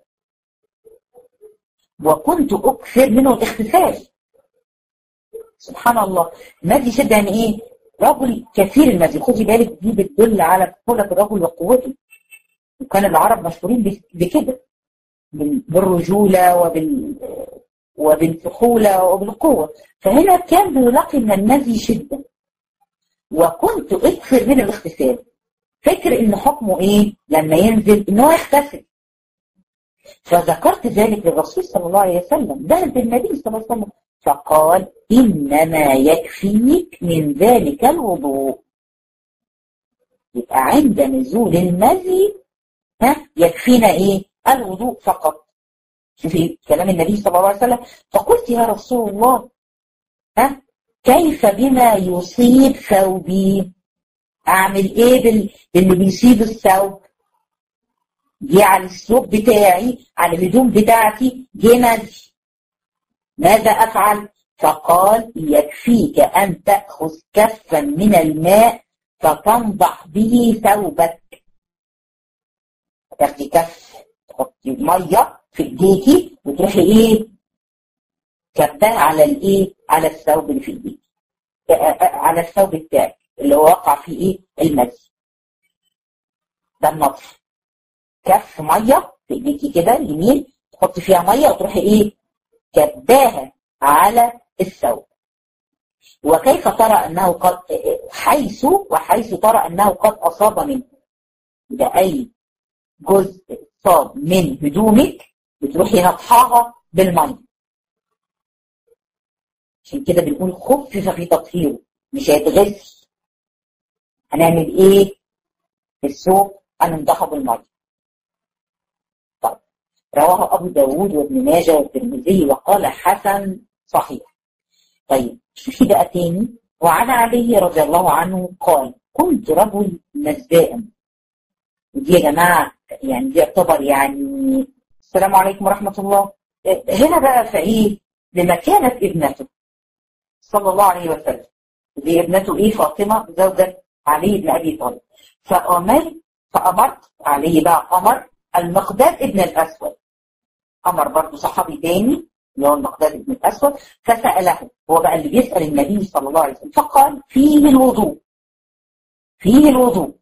وكنت أكثر منه الاغتسال سبحان الله المزي شدة يعني إيه؟ رجل كثير المزي خدي بالك دي بتدل على قوة الرجل وقوته وكان العرب مشهورين بكده بالرجولة وبال وبالفحولة وبالقوة فهنا كان بيلاقي من المزي شدة وكنت اكثر من الاغتسال فكر ان حكمه ايه لما ينزل ان هو يغتسل فذكرت ذلك للرسول صلى الله عليه وسلم ذهب النبي صلى الله عليه وسلم فقال انما يكفيك من ذلك الوضوء يبقى عند نزول المزي ها يكفينا ايه الوضوء فقط شوفي كلام النبي صلى الله عليه وسلم فقلت يا رسول الله ها كيف بما يصيب ثوبي اعمل ايه بال... باللي بيصيب الثوب جه على الثوب بتاعي على الهدوم بتاعتي جه نزل ماذا افعل فقال يكفيك ان تاخذ كفا من الماء فتنضح به ثوبك تاخدي كف تحطي ميه في ايديكي وتروحي ايه كبها على الايه على الثوب اللي في ايديك على الثوب بتاعك اللي هو وقع فيه ايه المزي ده النطف كف ميه في ايديكي كده اليمين تحطي فيها ميه وتروحي ايه كباها على الثوب وكيف ترى أنه قد حيث وحيث ترى أنه قد أصاب منه ده أي جزء صاب من هدومك بتروحي نطحاها بالمية عشان كده بنقول خفف في تطهيره مش هيتغسل هنعمل ايه الثوب هننضحه بالمية طيب رواه ابو داود وابن ماجه والترمذي وقال حسن صحيح طيب شوفي بقى تاني وعن علي رضي الله عنه قال كنت رجل مزداء ودي يا جماعه يعني دي يعتبر يعني السلام عليكم ورحمه الله هنا بقى فايه لمكانه ابنته صلى الله عليه وسلم دي ابنته ايه فاطمه زوجة علي بن ابي طالب فامر فامرت علي بقى امر المقداد ابن الاسود امر برضه صحابي تاني اللي هو المقداد بن الاسود فساله هو بقى اللي بيسال النبي صلى الله عليه وسلم فقال فيه الوضوء فيه الوضوء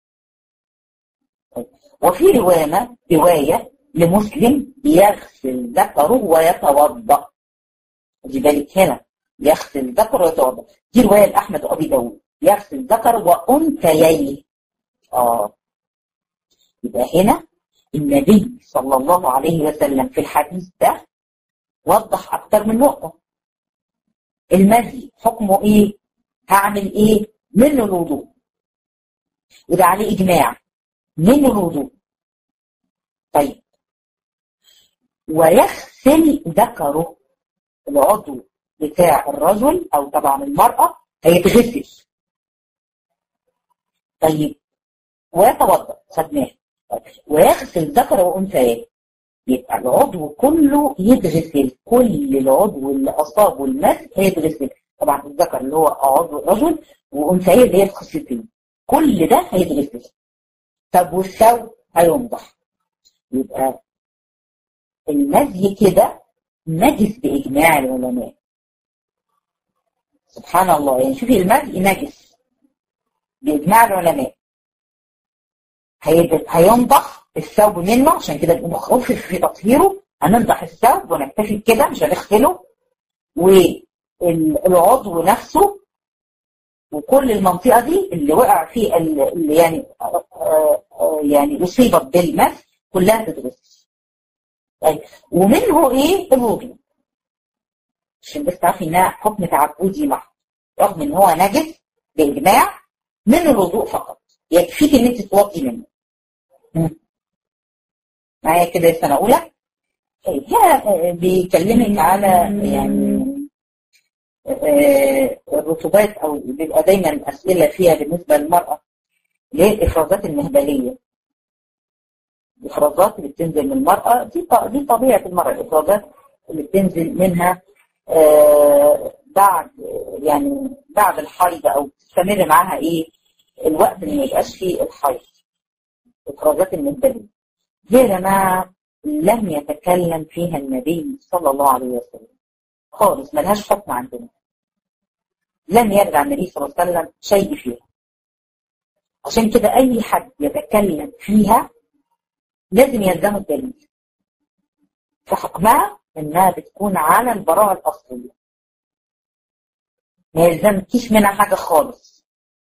وفي روايه روايه لمسلم يغسل ذكره ويتوضا خدي بالك هنا يغسل ذكره ويتوضا دي روايه لاحمد وابي داوود يغسل ذكره وانثييه اه يبقى هنا النبي صلى الله عليه وسلم في الحديث ده وضح اكتر من نقطه المزي حكمه ايه هعمل ايه منه الوضوء وده عليه اجماع منه الوضوء طيب ويغسل ذكره العضو بتاع الرجل او طبعا المرأة هيتغسل طيب ويتوضا خدناه ويغسل ذكره وانثاه يبقى العضو كله يتغسل كل العضو اللي اصابه المس هيتغسل طبعا الذكر اللي هو عضو الرجل وانثاه اللي هي الخصيتين كل ده هيتغسل طب والثوب هينضح يبقى المزي كده نجس باجماع العلماء سبحان الله يعني شوفي المزي نجس باجماع العلماء هينضح الثوب منه عشان كده بنقول خفف في تطهيره هننضح الثوب ونكتفي بكده مش هنغسله والعضو نفسه وكل المنطقه دي اللي وقع فيه اللي يعني يعني اصيبت بالمس كلها تتغسل طيب ومنه ايه الوضوء عشان بس تعرفي انها حكم تعبدي محض رغم ان هو نجس باجماع من الوضوء فقط يكفيك ان انت توضي منه معايا كده السنه اولى هنا بيكلمك على يعني الرطوبات او بيبقى دايما اسئله فيها بالنسبه للمراه اللي هي الافرازات المهبليه الافرازات اللي بتنزل من المراه دي دي طبيعه المراه الافرازات اللي بتنزل منها بعد يعني بعد الحيض او تستمر معاها ايه الوقت اللي ما يبقاش فيه الحيض افرازات المهبليه دي يا جماعه لم يتكلم فيها النبي صلى الله عليه وسلم خالص ملهاش حكم عندنا لم يرجع النبي صلى الله عليه وسلم شيء فيها عشان كده اي حد يتكلم فيها لازم يلزمه الدليل فحكمها انها بتكون على البراءة الاصلية ما يلزمكيش منها حاجة خالص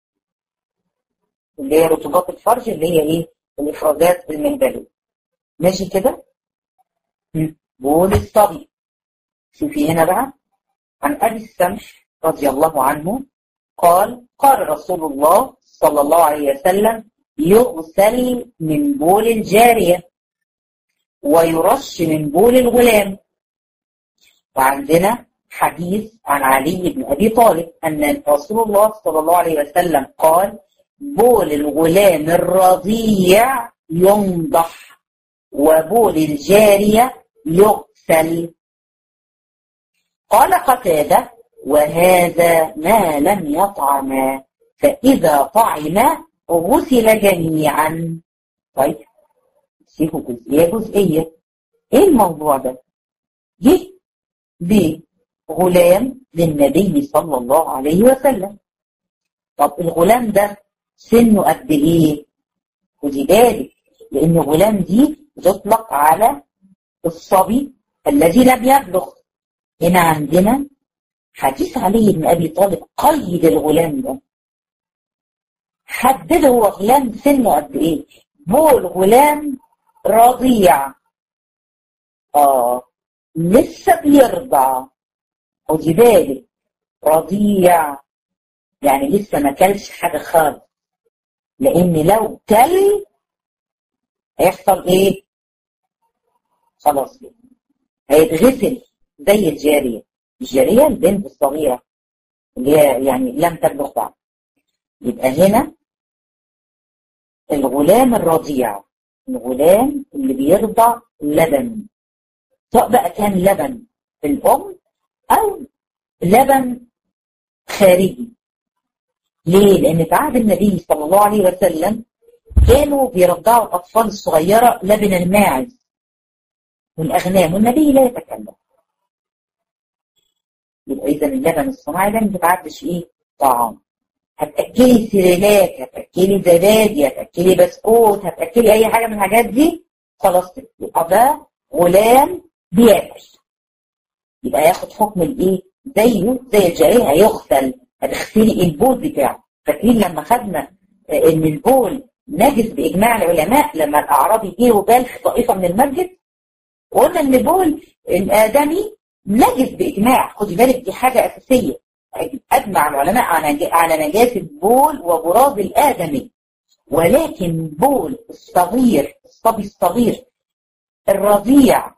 اللي هي رطوبات الفرج اللي هي ايه الافرازات المهبلية ماشي كده بول الصبي شوفي هنا بقى عن ابي السمح رضي الله عنه قال قال رسول الله صلى الله عليه وسلم يغسل من بول الجارية ويرش من بول الغلام وعندنا حديث عن علي بن أبي طالب أن رسول الله صلى الله عليه وسلم قال بول الغلام الرضيع ينضح وبول الجارية يغسل قال قتادة وهذا ما لم يطعما فإذا طعما غسل جميعا طيب سيبوا جزئية جزئية ايه الموضوع ده جه بغلام للنبي صلى الله عليه وسلم طب الغلام ده سنه قد ايه خدي بالك لان غلام دي بتطلق على الصبي الذي لم يبلغ هنا عندنا حديث علي بن أبي طالب قيد الغلام ده حدد هو غلام سنه قد إيه بول غلام رضيع آه لسه بيرضع خدي بالك رضيع يعني لسه ما كلش حاجة خالص لأن لو كل هيحصل إيه؟ خلاص كده هيتغسل زي الجارية الجارية البنت الصغيرة اللي هي يعني لم تبلغ بعد يبقى هنا الغلام الرضيع الغلام اللي بيرضع لبن سواء بقى كان لبن في الأم أو لبن خارجي ليه؟ لأن في عهد النبي صلى الله عليه وسلم كانوا بيرضعوا الأطفال الصغيرة لبن الماعز والأغنام والنبي لا يتكلم يبقى إذا اللبن الصناعي ده ما بتعدش إيه؟ طعام هتأكلي سيريلاك هتأكلي زبادي هتأكلي بسكوت هتأكلي أي حاجة من الحاجات دي خلاص يبقى ده غلام بياكل يبقى ياخد حكم الإيه؟ زيه زي الجارية هيغسل هتغسلي البول بتاعه فاكرين لما خدنا ان البول نجس باجماع العلماء لما الاعرابي جه وبال في طائفه من المسجد وقلنا ان البول الادمي نجس باجماع خدي بالك دي حاجه اساسيه اجمع العلماء على نجاسه بول وبراز الادمي ولكن بول الصغير الصبي الصغير الرضيع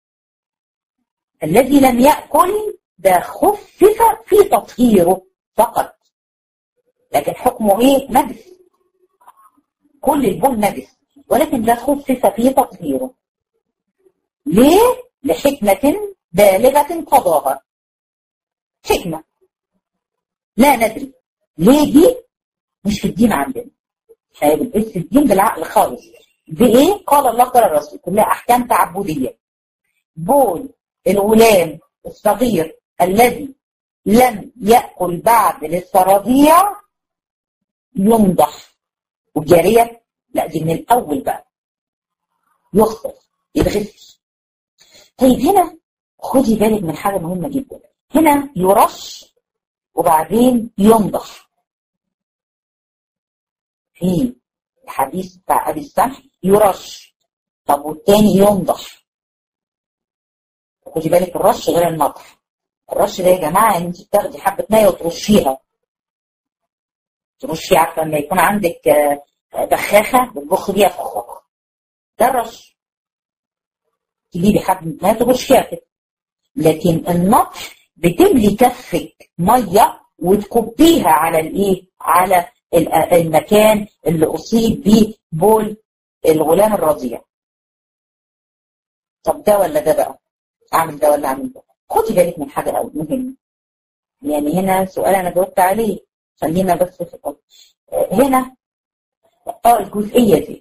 الذي لم ياكل ده خفف في تطهيره فقط لكن حكمه ايه نجس كل البول نجس ولكن ده خفف في تطهيره ليه لحكمة بالغة قضاها حكمة لا ندري ليه دي مش في الدين عندنا بس الدين بالعقل خالص بإيه قال الله قال الرسول كلها أحكام تعبدية بول الغلام الصغير الذي لم يأكل بعد لسه رضيع ينضح والجارية لا دي من الأول بقى يغسل يتغسل طيب هنا خدي بالك من حاجة مهمة جدا هنا يرش وبعدين ينضح في الحديث بتاع أبي السمح يرش طب والتاني ينضح خدي بالك الرش غير النضح الرش ده يا جماعة ان انت بتاخدي حبة مية وترشيها ترشي عارفة لما يكون عندك بخاخة بتبخ بيها فخوخ ده الرش تجيبي حبة مية ترشيها كده لكن النطح بتملي كفك مية وتكبيها على الايه على المكان اللي اصيب بيه بول الغلام الرضيع طب ده ولا ده بقى اعمل ده ولا اعمل ده خدي بالك من حاجه قوي مهمه يعني هنا سؤال انا جاوبت عليه خلينا بس في الأول. هنا اه الجزئيه دي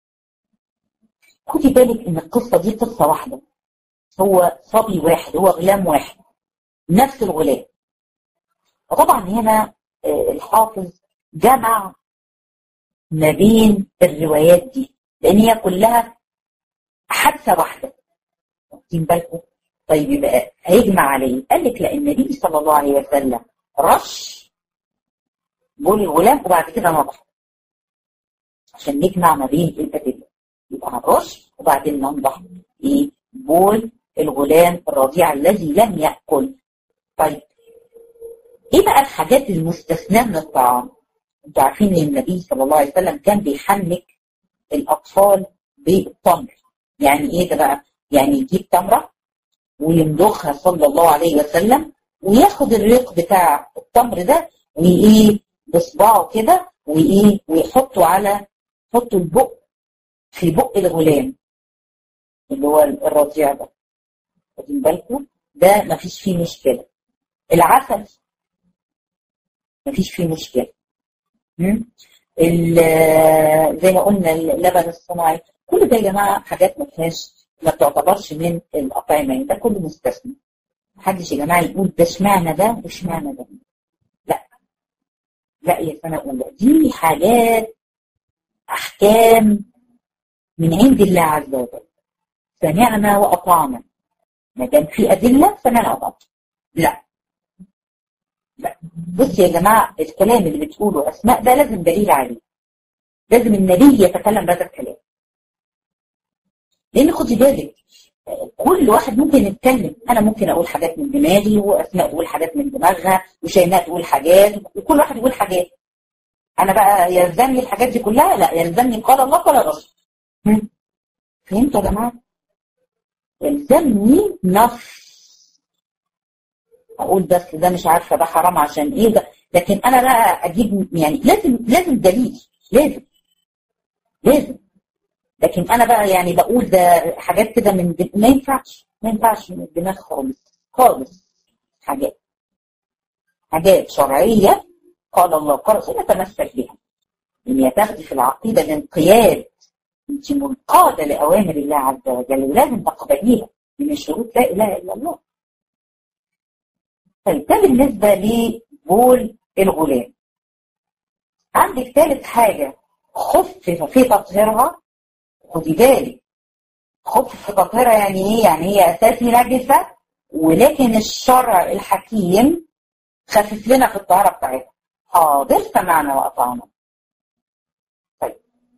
خدي بالك ان القصه دي قصه واحده هو صبي واحد هو غلام واحد نفس الغلام وطبعا هنا الحافظ جمع ما بين الروايات دي لان هي كلها حادثه واحده واخدين بالكم طيب يبقى هيجمع عليه قال لك لان النبي صلى الله عليه وسلم رش بول الغلام وبعد كده نضح عشان نجمع ما بين الادله يبقى هنرش وبعدين ننضح ايه بول الغلام الرضيع الذي لم ياكل طيب ايه بقى الحاجات المستثناه من الطعام انتوا عارفين ان النبي صلى الله عليه وسلم كان بيحنك الاطفال بالتمر يعني ايه ده بقى يعني يجيب تمره ويمضخها صلى الله عليه وسلم وياخد الريق بتاع التمر ده وايه بصباعه كده وايه ويحطه على يحطه البق في بق الغلام اللي هو الرضيع ده واخدين بالكم ده مفيش فيه مشكله العسل مفيش فيه مشكله زي ما قلنا اللبن الصناعي كل ده يا جماعه حاجات ما فيهاش ما تعتبرش من الأطعمة ده كله مستثنى محدش يا جماعة يقول ده اشمعنى ده واشمعنى ده لا لا يا سنة أولى دي حاجات أحكام من عند الله عز وجل سمعنا وأطعنا ما دام في ادله فانا اضع لا لا بص يا جماعه الكلام اللي بتقوله اسماء ده لازم دليل عليه لازم النبي يتكلم بهذا الكلام لان خدي بالك كل واحد ممكن يتكلم انا ممكن اقول حاجات من دماغي واسماء تقول حاجات من دماغها وشيماء تقول حاجات وكل واحد يقول حاجات انا بقى يلزمني الحاجات دي كلها لا يلزمني قال الله قال الرسول فهمتوا يا جماعه يلزمني نص اقول بس ده مش عارفه ده حرام عشان ايه ده لكن انا بقى اجيب يعني لازم لازم دليل لازم لازم لكن انا بقى يعني بقول ده حاجات كده من دم... ما ينفعش ما ينفعش من الدماغ خالص خالص حاجات حاجات شرعيه قال الله قال رسول نتمسك بها ان تاخدي في العقيده الانقياد انت منقاده لاوامر الله عز وجل ولازم تقبليها من شروط لا اله الا الله طيب ده بالنسبه لبول الغلام عندك ثالث حاجه خفف في تطهيرها خدي بالك خفف في تطهيرها يعني ايه؟ يعني هي اساسي نجسه ولكن الشرع الحكيم خفف لنا في الطهاره بتاعتها حاضر سمعنا واطعنا طيب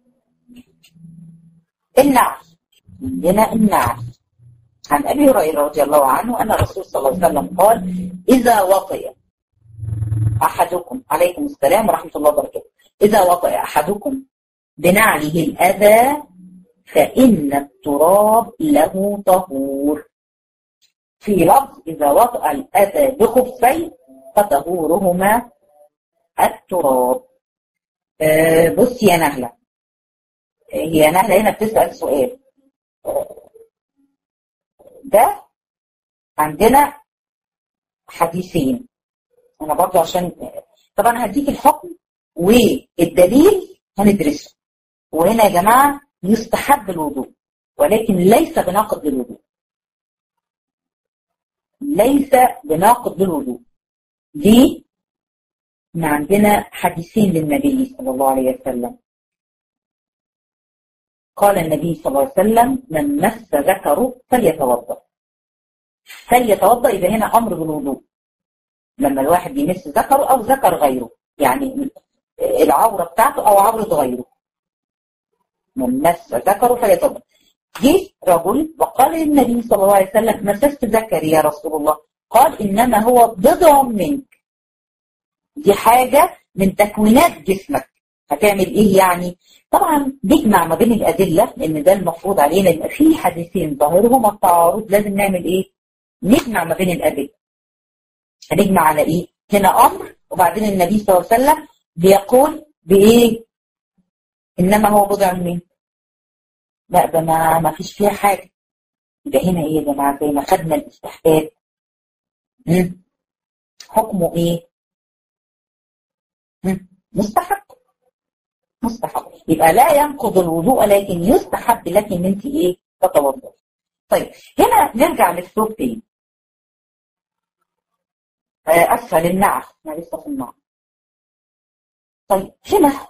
النعل عندنا النعل عن ابي هريره رضي الله عنه ان الرسول صلى الله عليه وسلم قال اذا وطئ احدكم عليكم السلام ورحمه الله وبركاته اذا وطئ احدكم بنعله الاذى فان التراب له طهور في لفظ اذا وطئ الاذى بخفين فطهورهما التراب أه بصي يا نهله هي نهله هنا بتسال سؤال ده عندنا حديثين انا برضو عشان طبعا هديك الحكم والدليل هندرسه وهنا يا جماعه يستحب الوضوء ولكن ليس بناقض للوضوء ليس بناقض للوضوء ليه؟ ان عندنا حديثين للنبي صلى الله عليه وسلم قال النبي صلى الله عليه وسلم من مس ذكره فليتوضا فليتوضا يبقى هنا امر بالوضوء لما الواحد بيمس ذكره او ذكر غيره يعني العوره بتاعته او عوره غيره من مس ذكره فليتوضا جه رجل وقال للنبي صلى الله عليه وسلم مسست ذكري يا رسول الله قال انما هو بضع منك دي حاجه من تكوينات جسمك هتعمل ايه يعني طبعا نجمع ما بين الادله لان ده المفروض علينا يبقى في حديثين ظاهرهما التعارض لازم نعمل ايه نجمع ما بين الادله هنجمع على ايه هنا امر وبعدين النبي صلى الله عليه وسلم بيقول بايه انما هو بضع منك لا ده ما ما فيش فيها حاجه يبقى هنا ايه يا جماعه زي ما خدنا الاستحباب حكمه ايه مستحب مستحب يبقى لا ينقض الوضوء لكن يستحب لك ان انت ايه تتوضا طيب هنا نرجع للثوب تاني اسفل النعل احنا لسه في النعل طيب هنا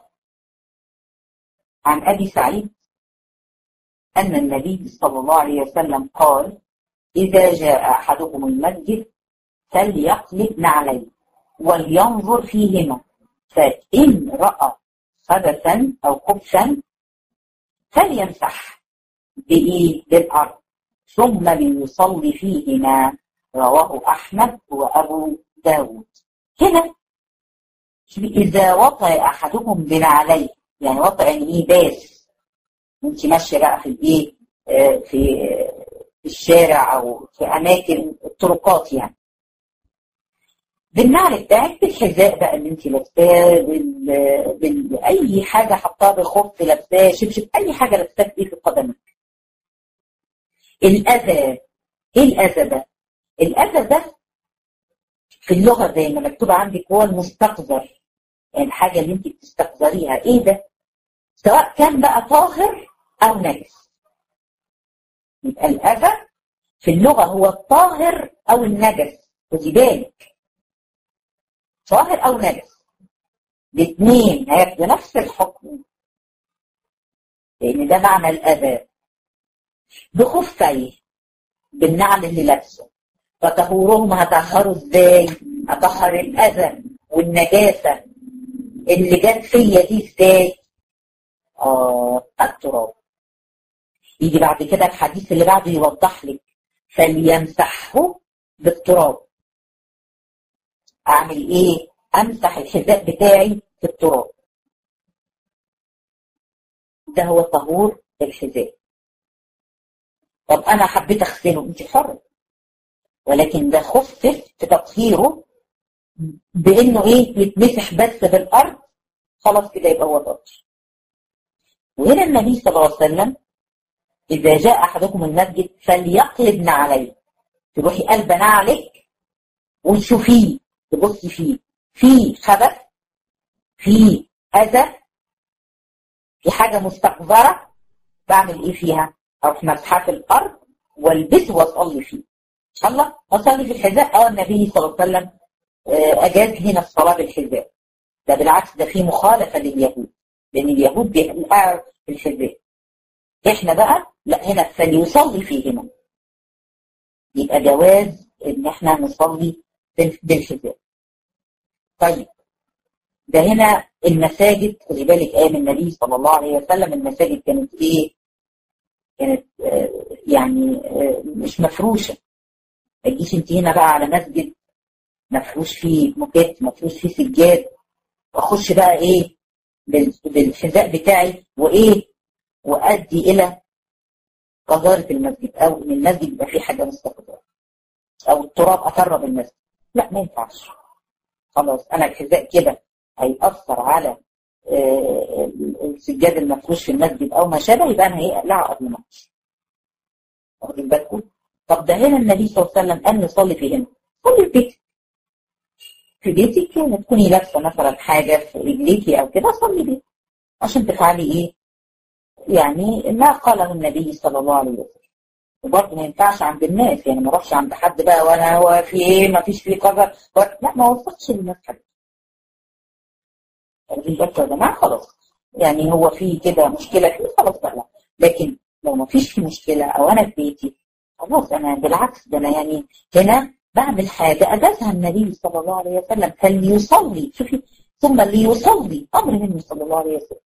عن ابي سعيد ان النبي صلى الله عليه وسلم قال اذا جاء احدكم المسجد فليقلب نعليه ولينظر فيهما فإن رأى خبثا أو خبثا فليمسح بإيه بالأرض ثم ليصلي فيهما رواه أحمد وأبو داود هنا إذا وطئ أحدكم بنعليه يعني وطئ يعني إيه باس أنت ماشية بقى في الإيه آه في في الشارع أو في أماكن الطرقات يعني بالنعل بتاعك بالحذاء بقى اللي انت لابساه بال... بال... اي حاجه حطاها بخف لابساه شبشب اي حاجه لابساه ايه في قدمك الاذى ايه الاذى ده الاذى ده في اللغه زي ما مكتوب عندك هو المستقذر يعني الحاجه اللي انت بتستقذريها ايه ده سواء كان بقى طاهر او نجس يبقى الاذى في اللغه هو الطاهر او النجس خدي بالك طاهر او نجس الاثنين هياخدوا نفس الحكم لان ده معنى الاذى بخفيه بالنعل اللي لابسه فطهورهم هطهره ازاي؟ اطهر الاذى والنجاسه اللي جت فيا دي ازاي؟ اه التراب يجي بعد كده الحديث اللي بعده يوضح لك فليمسحه بالتراب اعمل ايه؟ امسح الحذاء بتاعي في التراب ده هو طهور الحذاء طب انا حبيت اغسله انت حره ولكن ده خفف في تطهيره بانه ايه يتمسح بس بالارض خلاص كده يبقى هو طاهر وهنا النبي صلى الله عليه وسلم اذا جاء احدكم المسجد فليقلب عليه تروحي قلبه عليك وتشوفيه تبصي فيه في خبث في اذى في حاجه مستقذره بعمل ايه فيها؟ اروح مسحاه في الارض والبسه واصلي فيه. الله اصلي في الحذاء اه النبي صلى الله عليه وسلم اجاز هنا الصلاه بالحذاء. ده بالعكس ده في مخالفه لليهود لان اليهود بيقعوا في الحذاء. احنا بقى لا هنا فليصلي فيهما. يبقى جواز ان احنا نصلي بالحذاء. طيب ده هنا المساجد خلي بالك ايام النبي صلى الله عليه وسلم المساجد كانت ايه؟ كانت آه يعني آه مش مفروشه ما تجيش انت هنا بقى على مسجد مفروش فيه موكيت مفروش فيه سجاد واخش بقى ايه بالحذاء بتاعي وايه وادي الى قذاره المسجد او ان المسجد يبقى فيه حاجه مستقذره او التراب اقرب المسجد لا ما ينفعش خلاص انا الحذاء كده هيأثر على السجاد المفروش في المسجد او ما شابه يبقى انا هيقلعه قبل ما امشي. واخدين بالكم؟ طب ده هنا النبي صلى الله عليه وسلم قال نصلي فيهن. صلي في بيتك. في بيتك لما تكوني لابسه مثلا حاجه في رجليكي او كده صلي بيه. عشان تفعلي ايه؟ يعني ما قاله النبي صلى الله عليه وسلم. وبرضه ما ينفعش عند الناس يعني ما اروحش عند حد بقى وانا هو في ايه ما فيش فيه قدر لا ما وصلتش للناس حد. واخدين بالكم يا جماعه خلاص يعني هو في كده مشكله فيه خلاص بقى لا لكن لو ما فيش في مشكله او انا في بيتي خلاص انا بالعكس ده انا يعني هنا بعمل حاجه اجازها النبي صلى الله عليه وسلم فليصلي شوفي ثم ليصلي امر منه صلى الله عليه وسلم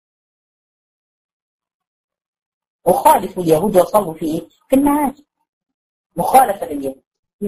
وخالفوا اليهود وصلوا في ايه؟ في المعاد مخالفه لليهود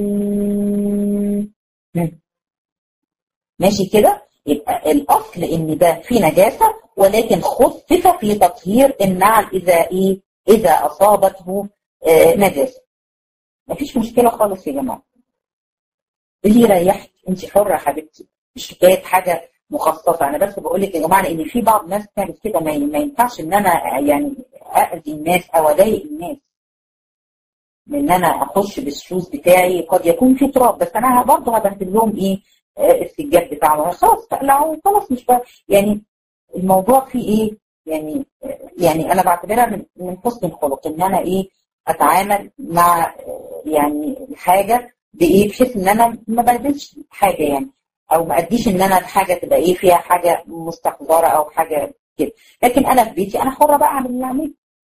ماشي كده يبقى الأصل إن ده في نجاسة ولكن خفف في تطهير النعل إذا إيه إذا أصابته آه نجاسة مفيش مشكلة خالص يا جماعة اللي يريحك أنت حرة يا حبيبتي مش حكاية حاجة مخصصة أنا بس بقول لك يا جماعة إن في بعض الناس بتعمل كده ما ينفعش إن أنا يعني أذي الناس أو أضايق الناس إن أنا أخش بالشوز بتاعي قد يكون في تراب بس أنا برضه هبهدل لهم إيه السجاد بتاعه خلاص تقلعوا خلاص مش بقى يعني الموضوع فيه ايه يعني يعني انا بعتبرها من من حسن الخلق ان انا ايه اتعامل مع يعني الحاجه بايه بحيث ان انا ما بهدلش حاجه يعني او ما اديش ان انا الحاجه تبقى ايه فيها حاجه مستحضره او حاجه كده لكن انا في بيتي انا حره بقى اعمل اللي اعمله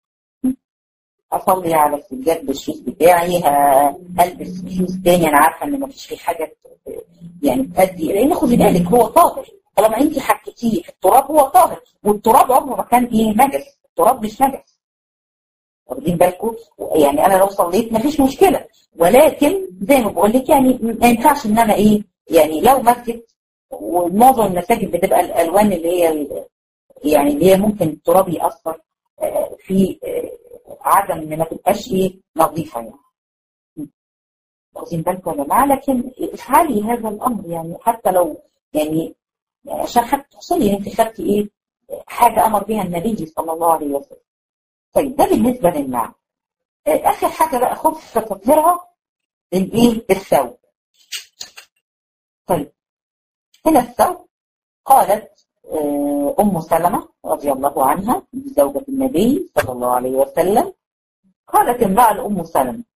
اصلي على السجاد بالشوز بتاعي هلبس شوز تاني انا عارفه ان مفيش فيه حاجه يعني تؤدي لان خدي بالك هو طاهر طالما انت حكيتيه في التراب هو طاهر والتراب عمره ما كان ايه نجس التراب مش نجس واخدين بالكم يعني انا لو صليت مفيش مشكله ولكن زي ما بقول لك يعني ما ينفعش ان انا ايه يعني لو مسجد ومعظم المساجد بتبقى الالوان اللي هي يعني اللي هي ممكن التراب ياثر في عدم ان ما تبقاش ايه نظيفه يعني واخدين بالكم يا جماعه لكن افعلي هذا الامر يعني حتى لو يعني عشان حتى تحصلي انت خدتي ايه حاجه امر بها النبي صلى الله عليه وسلم. طيب ده بالنسبه للمعنى. اخر حاجه بقى خف تطهيرها الايه؟ الثوب. طيب هنا الثوب قالت ام سلمه رضي الله عنها زوجة النبي صلى الله عليه وسلم قالت امرأة لأم سلمة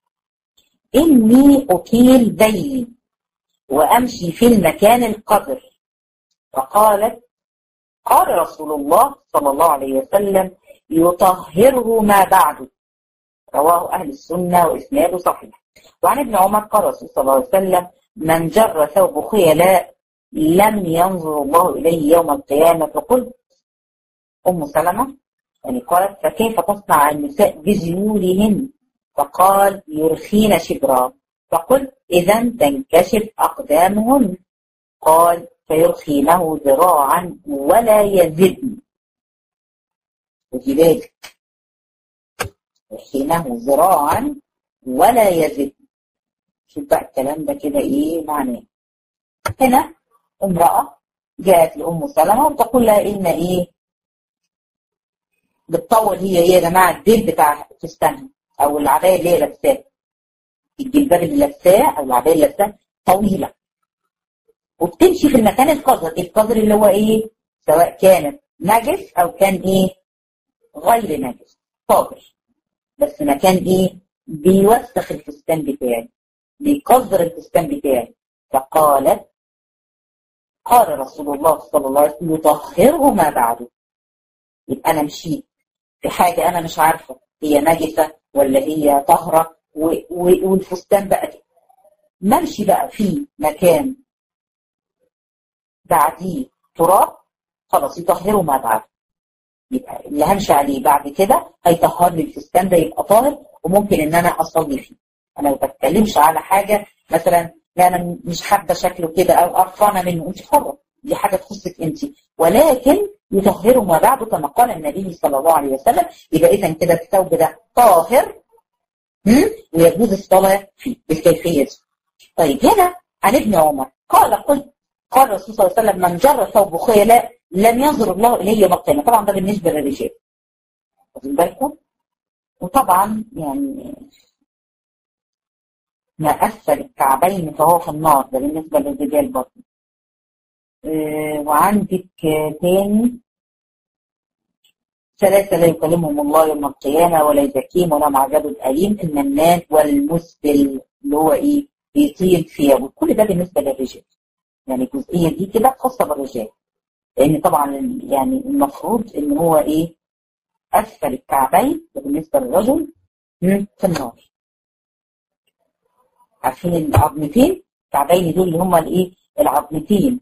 إني أطيل ذيلي وأمشي في المكان القدر فقالت قال رسول الله صلى الله عليه وسلم يطهره ما بعده رواه أهل السنة وإسناده صحيح وعن ابن عمر قال رسول صلى الله عليه وسلم من جر ثوب خيلاء لم ينظر الله إليه يوم القيامة فقلت أم سلمة يعني قالت فكيف تصنع النساء بزيولهن فقال يرخين شبرا فقلت إذا تنكشف أقدامهن قال فيرخينه ذراعا ولا يزدن وفي بالك يرخينه ذراعا ولا يزدن شوف بقى الكلام ده كده ايه معناه هنا امرأة جاءت لأم سلمة وتقول لها إن إيه بتطول هي ايه يا جماعة الديل بتاع فستانها أو العباية اللي هي لابساها الجلباب اللي لابساه أو العباية اللي لابساها طويلة وبتمشي في المكان القذر القذر اللي هو إيه سواء كانت نجس أو كان إيه غير نجس طاهر بس مكان إيه بيوسخ الفستان بتاعي بيقذر الفستان بتاعي فقالت قال رسول الله صلى الله عليه وسلم يطهره ما بعده يبقى انا مشيت في حاجه انا مش عارفه هي نجسه ولا هي طاهره والفستان بقى كده ممشي بقى في مكان بعديه تراب خلاص يطهره ما بعده يبقى اللي همشي عليه بعد كده هيطهر لي الفستان ده يبقى طاهر وممكن ان انا اصلي فيه انا ما بتكلمش على حاجه مثلا لا انا مش حابه شكله كده او قرفانه منه انت حره دي حاجه تخصك انت ولكن يطهره ما بعده كما قال النبي صلى الله عليه وسلم يبقى اذا كده الثوب ده طاهر ويجوز الصلاه فيه بالكيفيه دي. طيب هنا عن ابن عمر قال قلت قال الرسول صلى الله عليه وسلم من جر ثوب خيلاء لم ينظر الله اليه يوم القيامه طبعا ده بالنسبه للرجال واخدين بالكم وطبعا يعني ما أسفل الكعبين فهو في النار ده بالنسبة للرجال برضه أه وعندك تاني ثلاثة لا يكلمهم الله يوم القيامة ولا يزكيهم ولا عذاب أليم المنان والمسبل اللي هو إيه بيطير ثيابه كل ده بالنسبة للرجال يعني الجزئية دي كده خاصة بالرجال لأن طبعا يعني المفروض إن هو إيه أسفل الكعبين بالنسبة للرجل في النار عارفين العظمتين الكعبين دول اللي هم الايه العظمتين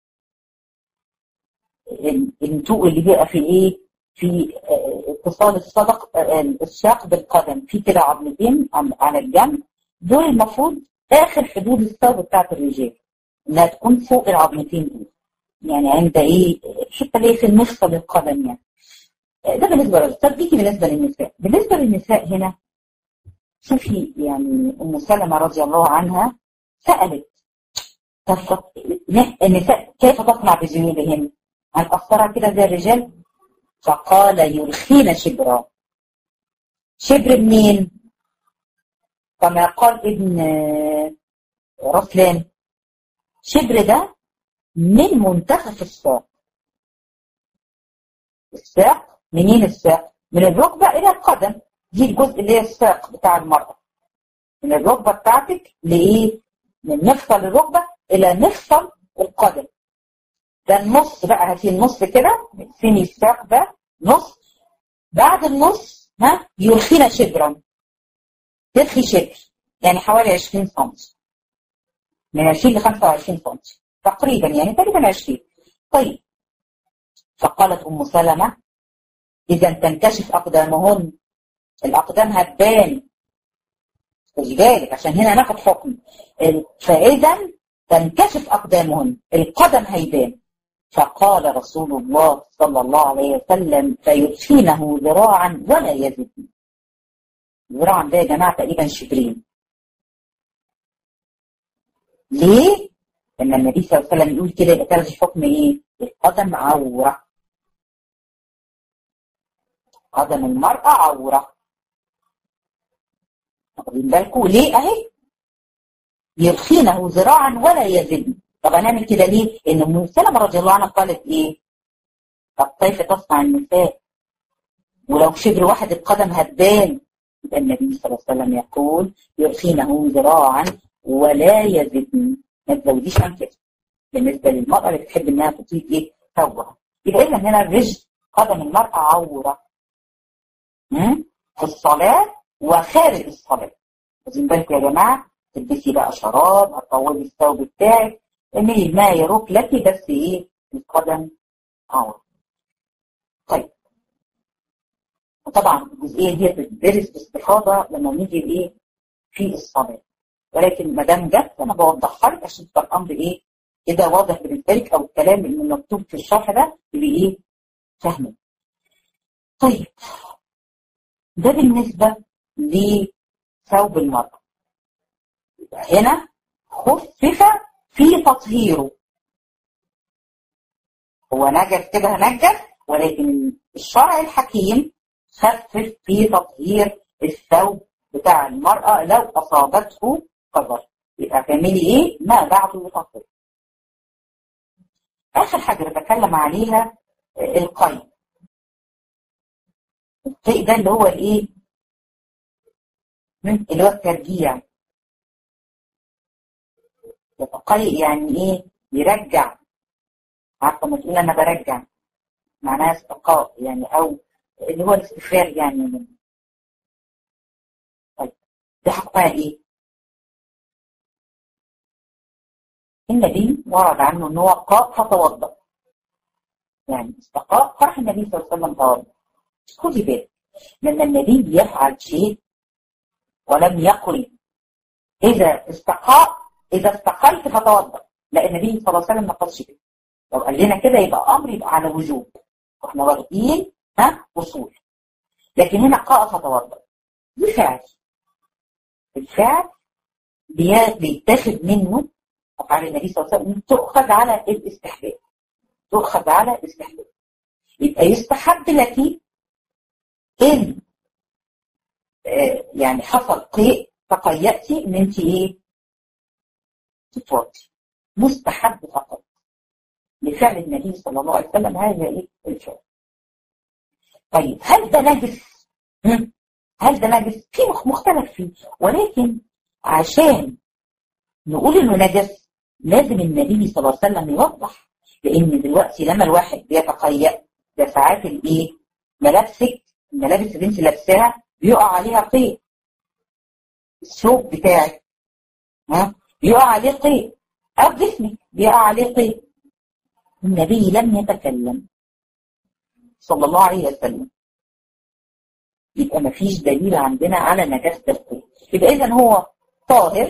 النتوء اللي بيبقى في ايه في اتصال الصدق الساق بالقدم في كده عظمتين على الجنب دول المفروض اخر حدود الثوب بتاعت الرجال انها تكون فوق العظمتين دول يعني عند ايه الحته اللي هي في المفصل القدم يعني ده بالنسبه للرجل طب دي بالنسبه للنساء بالنسبه للنساء هنا شوفي يعني ام سلمة رضي الله عنها سألت النساء كيف تصنع بجنوبهن؟ هل أفطرها كده زي الرجال؟ فقال يرخين شبرا شبر منين؟ كما قال ابن رسلان شبر ده من منتخف الساق الساق منين الساق؟ من الركبة إلى القدم دي الجزء اللي هي الساق بتاع المرأة من الركبة بتاعتك لإيه؟ من مفصل الركبة إلى مفصل القدم ده النص بقى هاتي النص كده فين الساق ده نص بعد النص ها يرخينا شبرا ترخي شبر يعني حوالي 20 سم من 20 ل 25 سم تقريبا يعني تقريبا 20 طيب فقالت ام سلمة اذا تنكشف اقدامهن الاقدام هتبان خدي بالك عشان هنا ناخد حكم فاذا تنكشف اقدامهن القدم هيبان فقال رسول الله صلى الله عليه وسلم فيدفينه ذراعا ولا يزيد ذراعا ده يا جماعه تقريبا شبرين ليه؟ لما النبي صلى الله عليه وسلم يقول كده يبقى تاخد حكم ايه؟ القدم عوره قدم المرأة عورة واخدين بالكم ليه اهي يرخينه ذراعا ولا يزن طب هنعمل كده ليه؟ ان ام سلمة رضي الله عنها قالت ايه؟ طب كيف تصنع النساء؟ ولو شبر واحد القدم هتبان يبقى النبي صلى الله عليه وسلم يقول يرخينه ذراعا ولا يزن ما تزوديش عن كده بالنسبه للمراه اللي بتحب انها تطيق ايه؟ ثوبها يبقى اذا هنا الرجل قدم المراه عوره في الصلاه وخارج الصلاة واخدين بالكم يا جماعة تلبسي بقى شراب هتطولي الثوب بتاعك اعملي ما يروق لك بس ايه القدم عور طيب وطبعا الجزئيه دي بتدرس باستفاضه لما نيجي ايه في الصلاه ولكن ما دام جت انا بوضحها لك عشان تبقى الامر ايه كده واضح بالنسبه لك او الكلام اللي مكتوب في الشرح ده تبقي ايه فاهمه طيب ده بالنسبه لثوب المرأة هنا خفف في تطهيره هو نجس كده نجس ولكن الشرع الحكيم خفف في تطهير الثوب بتاع المرأة لو أصابته قدر يبقى تعملي إيه؟ ما بعد التطهير آخر حاجة بتكلم عليها القيد القيد ده اللي هو الإيه؟ اللي هو الترجيع يتقيد يعني إيه؟ يرجع عارفة ما تقول أنا برجع معناها استقاء يعني أو اللي هو الاستفراغ يعني من طيب ده حقها ايه؟ النبي ورد عنه ان هو قاء فتوضا يعني استقاء فرح النبي صلى الله عليه وسلم توضا خدي بالك لما النبي يفعل شيء ولم يقل اذا استقاء اذا استقلت فتوضا لا النبي صلى الله عليه وسلم ما قالش كده لو قال لنا كده يبقى امر يبقى على وجوب واحنا واخدين ها اصول لكن هنا قاء فتوضا دي فعل الفعل بيتاخد منه افعال النبي صلى الله عليه وسلم تؤخذ على الاستحباب تؤخذ على الاستحباب يبقى يستحب لك ان آه يعني حصل قيء تقيأتي ان انت ايه تتوضي مستحب فقط لفعل النبي صلى الله عليه وسلم هذا ايه الفعل طيب هل ده نجس هل ده نجس في مختلف فيه ولكن عشان نقول انه نجس لازم النبي صلى الله عليه وسلم يوضح لان دلوقتي لما الواحد بيتقيأ ده ساعات الايه ملابسك الملابس اللي انت لابساها بيقع عليها قيء الثوب بتاعك ها بيقع عليه قيء او جسمك بيقع عليه قيء النبي لم يتكلم صلى الله عليه وسلم يبقى ما فيش دليل عندنا على نجاسة القيء يبقى إذا هو طاهر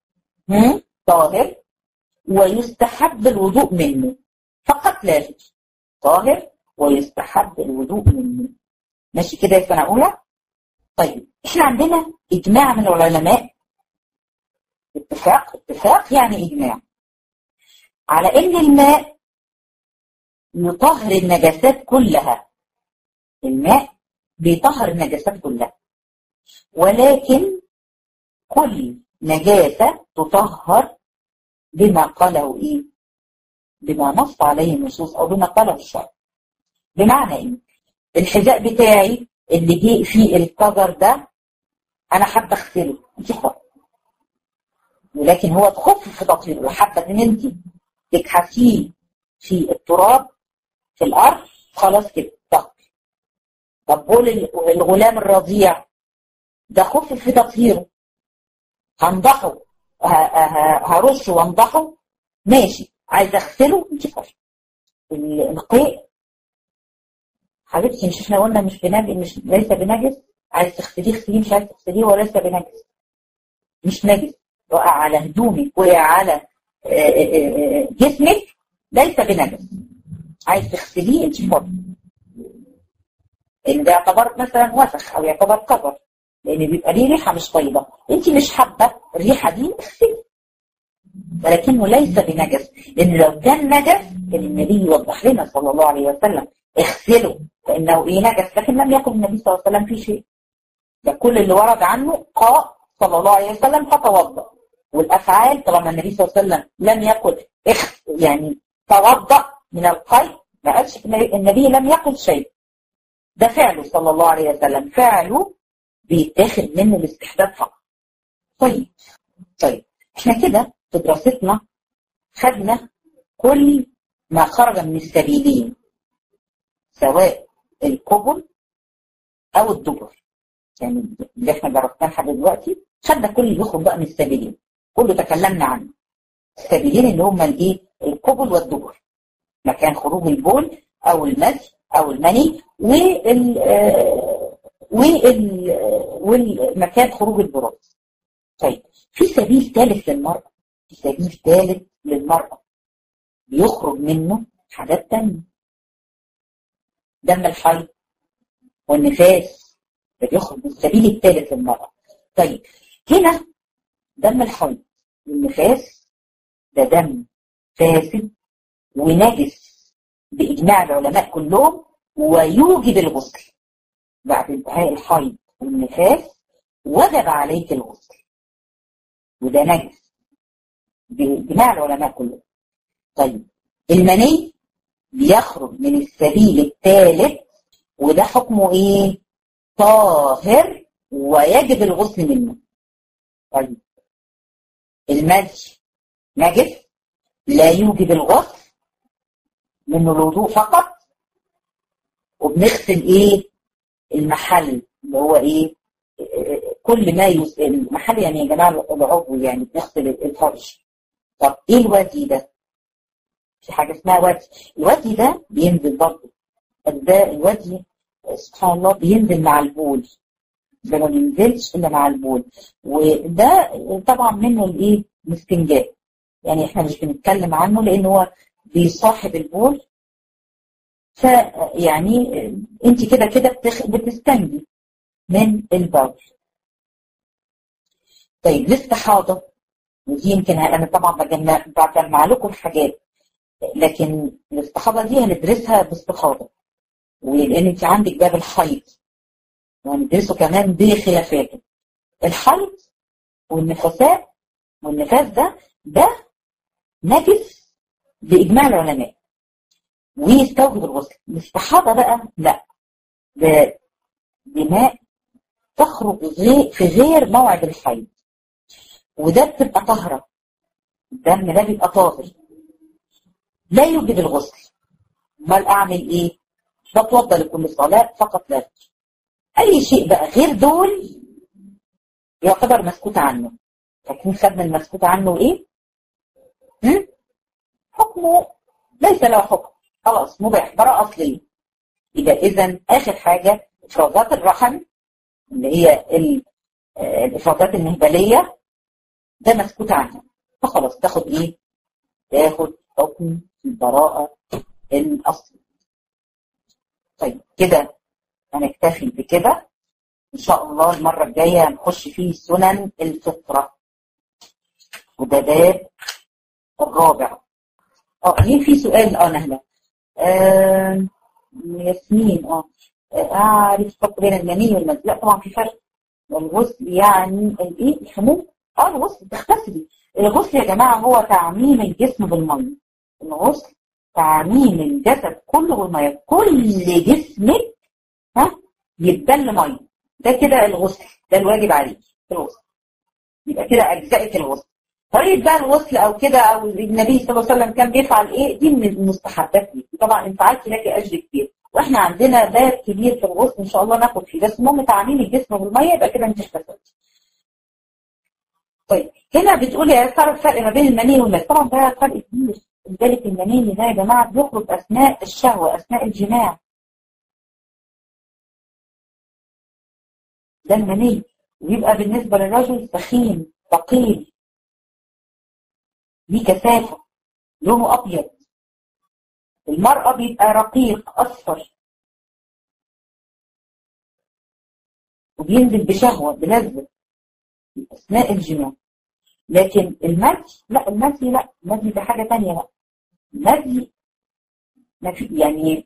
طاهر ويستحب الوضوء منه فقط لا غير طاهر ويستحب الوضوء منه ماشي كده يا سنة أولى طيب احنا عندنا إجماع من العلماء اتفاق اتفاق يعني إجماع على إن الماء يطهر النجاسات كلها الماء بيطهر النجاسات كلها ولكن كل نجاسة تطهر بما قاله ايه بما نص عليه النصوص او بما قاله الشرع بمعنى ايه الحذاء بتاعي اللي جه فيه القدر ده انا حابه اغسله انت حر ولكن هو تخف في تطهيره وحابه ان انت تكحسيه في التراب في الارض خلاص كده طهر طب قول الغلام الرضيع ده خف في تطهيره هنضحه هرشه وانضحه ماشي عايز اغسله انت حر القيء حبيبتي مش احنا قلنا مش بنجس مش ليس بنجس عايز تغسليه اغسليه مش عايز تغسليه وليس بنجس مش نجس وقع على هدومك وقع على جسمك ليس بنجس عايز تغسليه انت حر ان ده يعتبر مثلا وسخ او يعتبر قذر لان بيبقى ليه ريحه مش طيبه انت مش حابه الريحه دي اغسلي ولكنه ليس بنجس لان لو كان نجس كان النبي يوضح لنا صلى الله عليه وسلم اغسله فانه ايه نجس لكن لم يقل النبي صلى الله عليه وسلم في شيء ده كل اللي ورد عنه قاء صلى الله عليه وسلم فتوضا والافعال طالما النبي صلى الله عليه وسلم لم يقل اخ يعني توضا من القيء ما قالش النبي لم يقل شيء ده فعله صلى الله عليه وسلم فعله بيتاخد منه الاستحباب فقط طيب طيب احنا كده في دراستنا خدنا كل ما خرج من السبيلين سواء القبل او الدبر يعني اللي احنا جربناه لحد دلوقتي خدنا كل اللي يخرج بقى من السبيلين كله تكلمنا عنه السبيلين اللي هم الايه القبل والدبر مكان خروج البول او المذي او المني وال وال والمكان خروج البراز طيب في سبيل ثالث للمرأة في سبيل ثالث للمرأة بيخرج منه حاجات تانية دم الحيض والنفاس ده بيخرج من السبيل الثالث للمرأة طيب هنا دم الحيض والنفاس ده دم فاسد ونجس بإجماع العلماء كلهم ويوجب الغسل بعد انتهاء الحيض والنفاس وجب عليك الغسل وده نجس بإجماع العلماء كلهم طيب المني بيخرج من السبيل الثالث وده حكمه ايه طاهر ويجب الغسل منه طيب المجي نجس لا يوجب الغسل منه الوضوء فقط وبنغسل ايه المحل اللي هو ايه كل ما يس... المحل يعني يا جماعه العضو يعني بنغسل الفرج طب ايه الوادي ده؟ في حاجه اسمها وادي الوادي ده بينزل برضه ده الوادي سبحان الله بينزل مع البول ده ما بينزلش الا مع البول وده طبعا منه الايه الاستنجاء يعني احنا مش بنتكلم عنه لان هو بيصاحب البول فيعني انت كده كده بتستنجي من البول طيب الاستحاضه ودي يمكن انا طبعا بجمع بجمع لكم الحاجات لكن الاستحاضه دي هندرسها باستفاضه ولان انت عندك باب الحيض وهندرسه كمان بخلافاته الحيض والنفساء والنفاس ده ده نجس باجماع العلماء ويستوجب الغسل الاستحاضه بقى لا ده دماء تخرج غير في غير موعد الحيض وده بتبقى طاهره الدم ده بيبقى طاهر لا يوجب الغسل امال اعمل ايه بتوضى لكل صلاه فقط لا اي شيء بقى غير دول يعتبر مسكوت عنه لكن خدنا المسكوت عنه ايه هم؟ حكمه ليس له حكم خلاص مباح براءة أصلية يبقى إذا آخر حاجة إفرازات الرحم اللي هي الإفرازات النهبلية ده مسكوت عنها فخلاص تاخد إيه؟ تاخد حكم البراءة الأصلي طيب كده هنكتفي بكده إن شاء الله المرة الجاية هنخش فيه سنن الفطرة وده باب الرابع اه ليه في سؤال اه نهله آه ياسمين اه اعرف فرق بين المني والمزي لا طبعا في فرق الغسل يعني الايه الحموم اه الغسل تغتسلي الغسل يا جماعه هو تعميم الجسم بالميه الغسل تعميم الجسد كله بالميه كل جسمك ها يتبل ميه ده كده الغسل ده الواجب عليك في الغسل يبقى كده اجزائك الغسل طريقه بقى الغسل او كده او النبي صلى الله عليه وسلم كان بيفعل ايه دي من المستحبات دي طبعا انت فعلت لك اجر كتير واحنا عندنا باب كبير في الغسل ان شاء الله ناخد فيه بس المهم تعميم الجسم بالميه يبقى كده انت اغتسلت طيب هنا بتقولي يا ترى الفرق ما بين المني والماء طبعا ده فرق كبير لذلك المني ده يا جماعه بيخرج اثناء الشهوه اثناء الجماع ده المني ويبقى بالنسبه للرجل ثخين ثقيل ليه كثافة لونه أبيض المرأة بيبقى رقيق أصفر وبينزل بشهوة بلذة أثناء الجماع لكن المزي لا المزي لا المزي ده حاجة تانية لا المزي ما في يعني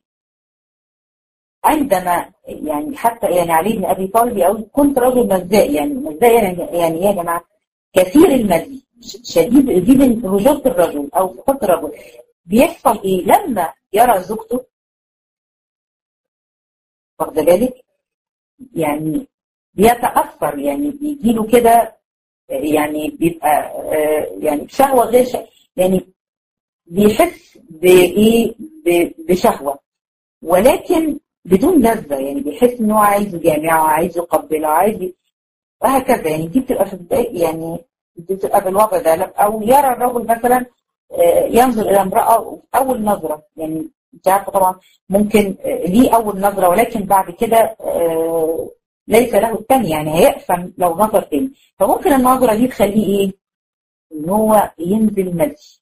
عندما يعني حتى يعني علي بن ابي طالب يقول كنت رجل مزاء يعني مزاء يعني يعني ايه يا جماعه كثير المزي شديد دي من رجولة الرجل او صفات الرجل بيحصل ايه لما يرى زوجته واخده بالك يعني بيتاثر يعني بيجي له كده يعني بيبقى يعني شهوه غير شهوة يعني بيحس بايه بشهوه ولكن بدون لذة يعني بيحس ان هو عايز يجامعه عايز يقبله عايز ي... وهكذا يعني دي بتبقى في البداية يعني دي بتبقى بالوضع ده او يرى الرجل مثلا ينظر الى امرأة اول نظرة يعني انت عارفة طبعا ممكن ليه اول نظرة ولكن بعد كده ليس له الثاني يعني هيأفن لو نظر تاني فممكن النظرة دي تخليه ايه ان هو ينزل مزي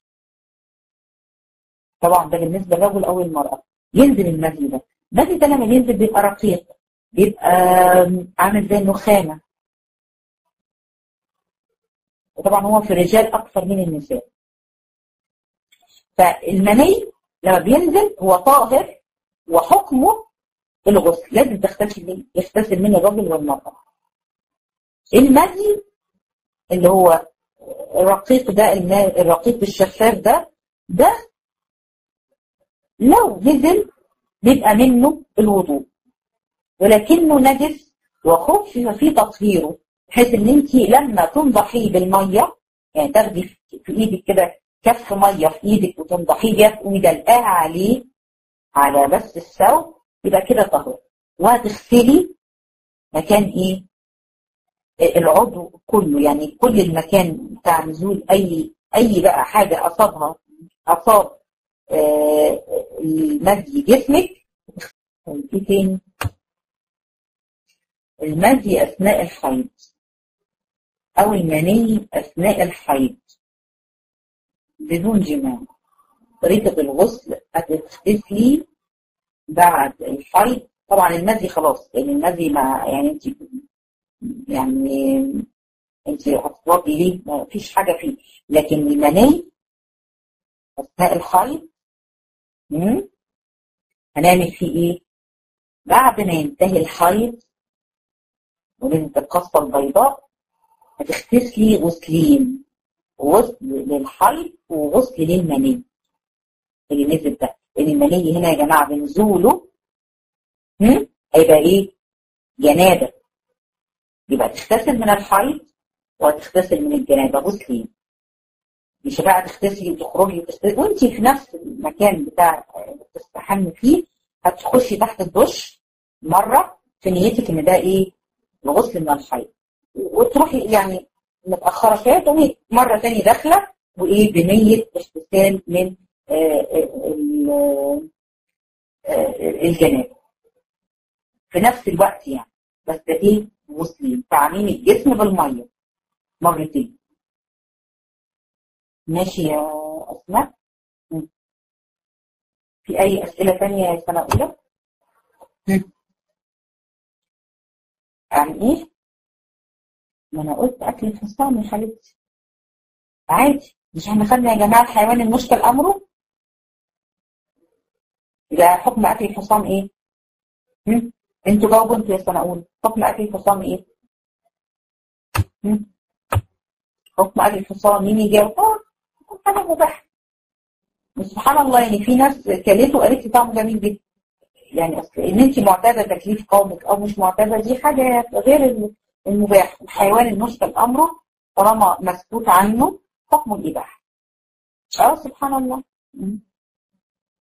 طبعا ده بالنسبة للرجل او المرأة ينزل المزي ده المزي ده لما ينزل بيبقى رقيق بيبقى عامل زي النخامة وطبعا هو في الرجال اكثر من النساء فالمني لما بينزل هو طاهر وحكمه الغسل لازم تغتسل يغتسل منه الرجل والمرأة المزي اللي هو الرقيق ده الرقيق الشفاف ده ده لو نزل بيبقى منه الوضوء ولكنه نجس وخف في تطهيره بحيث ان انت لما تنضحيه بالميه يعني تاخدي في ايدك كده كف ميه في ايدك وتنضحيه بيها تقومي دلقاها عليه على بس الثوب يبقى كده طهور وهتغسلي مكان ايه العضو كله يعني كل المكان بتاع نزول اي اي بقى حاجه اصابها اصاب آه المزي جسمك ايه تاني المزي اثناء الحيض او المني اثناء الحيض بدون جماع طريقه الغسل هتغتسلي بعد الحيض طبعا المزي خلاص يعني المزي ما يعني انت يعني انت هتتوضي ليه ما فيش حاجه فيه لكن المني اثناء الحيض هنعمل فيه ايه بعد ما ينتهي الحيض ولازم القصه البيضاء هتغتسلي غسلين غسل للحيض وغسل للمني اللي نزل ده لان المني هنا يا جماعه بنزوله هيبقى ايه جنابه يبقى تغتسل من الحيض وتغتسل من الجنابه غسلين مش بقى تغتسلي وتخرجي وتغتسلي وانت في نفس المكان بتاع تستحمي فيه هتخشي تحت الدش مره في نيتك ان ده ايه الغسل من الحيض وتروحي يعني متاخره شويه تقومي مره ثانيه داخله وايه بنيه اغتسال من الجنابه في نفس الوقت يعني بس ايه غسلين تعميم الجسم بالميه مرتين ماشي يا اسماء في اي اسئله ثانيه يا سنه اولى عن ايه ما انا قلت اكل الحصان يا حبيبتي عادي مش احنا خدنا يا جماعه الحيوان المشكل امره يبقى حكم اكل الحصان ايه هم؟ انتوا جاوبوا انتوا يا سنه اولى حكم اكل الحصان ايه هم؟ حكم اكل الحصان مين يجاوب اه حاجه مباحه سبحان الله يعني في ناس كلته وقالت لي طعمه جميل جدا يعني اصل ان انت معتاده تكليف قومك او مش معتاده دي حاجه غير المباح الحيوان المشكل امره طالما مسكوت عنه حكم الاباحه اه سبحان الله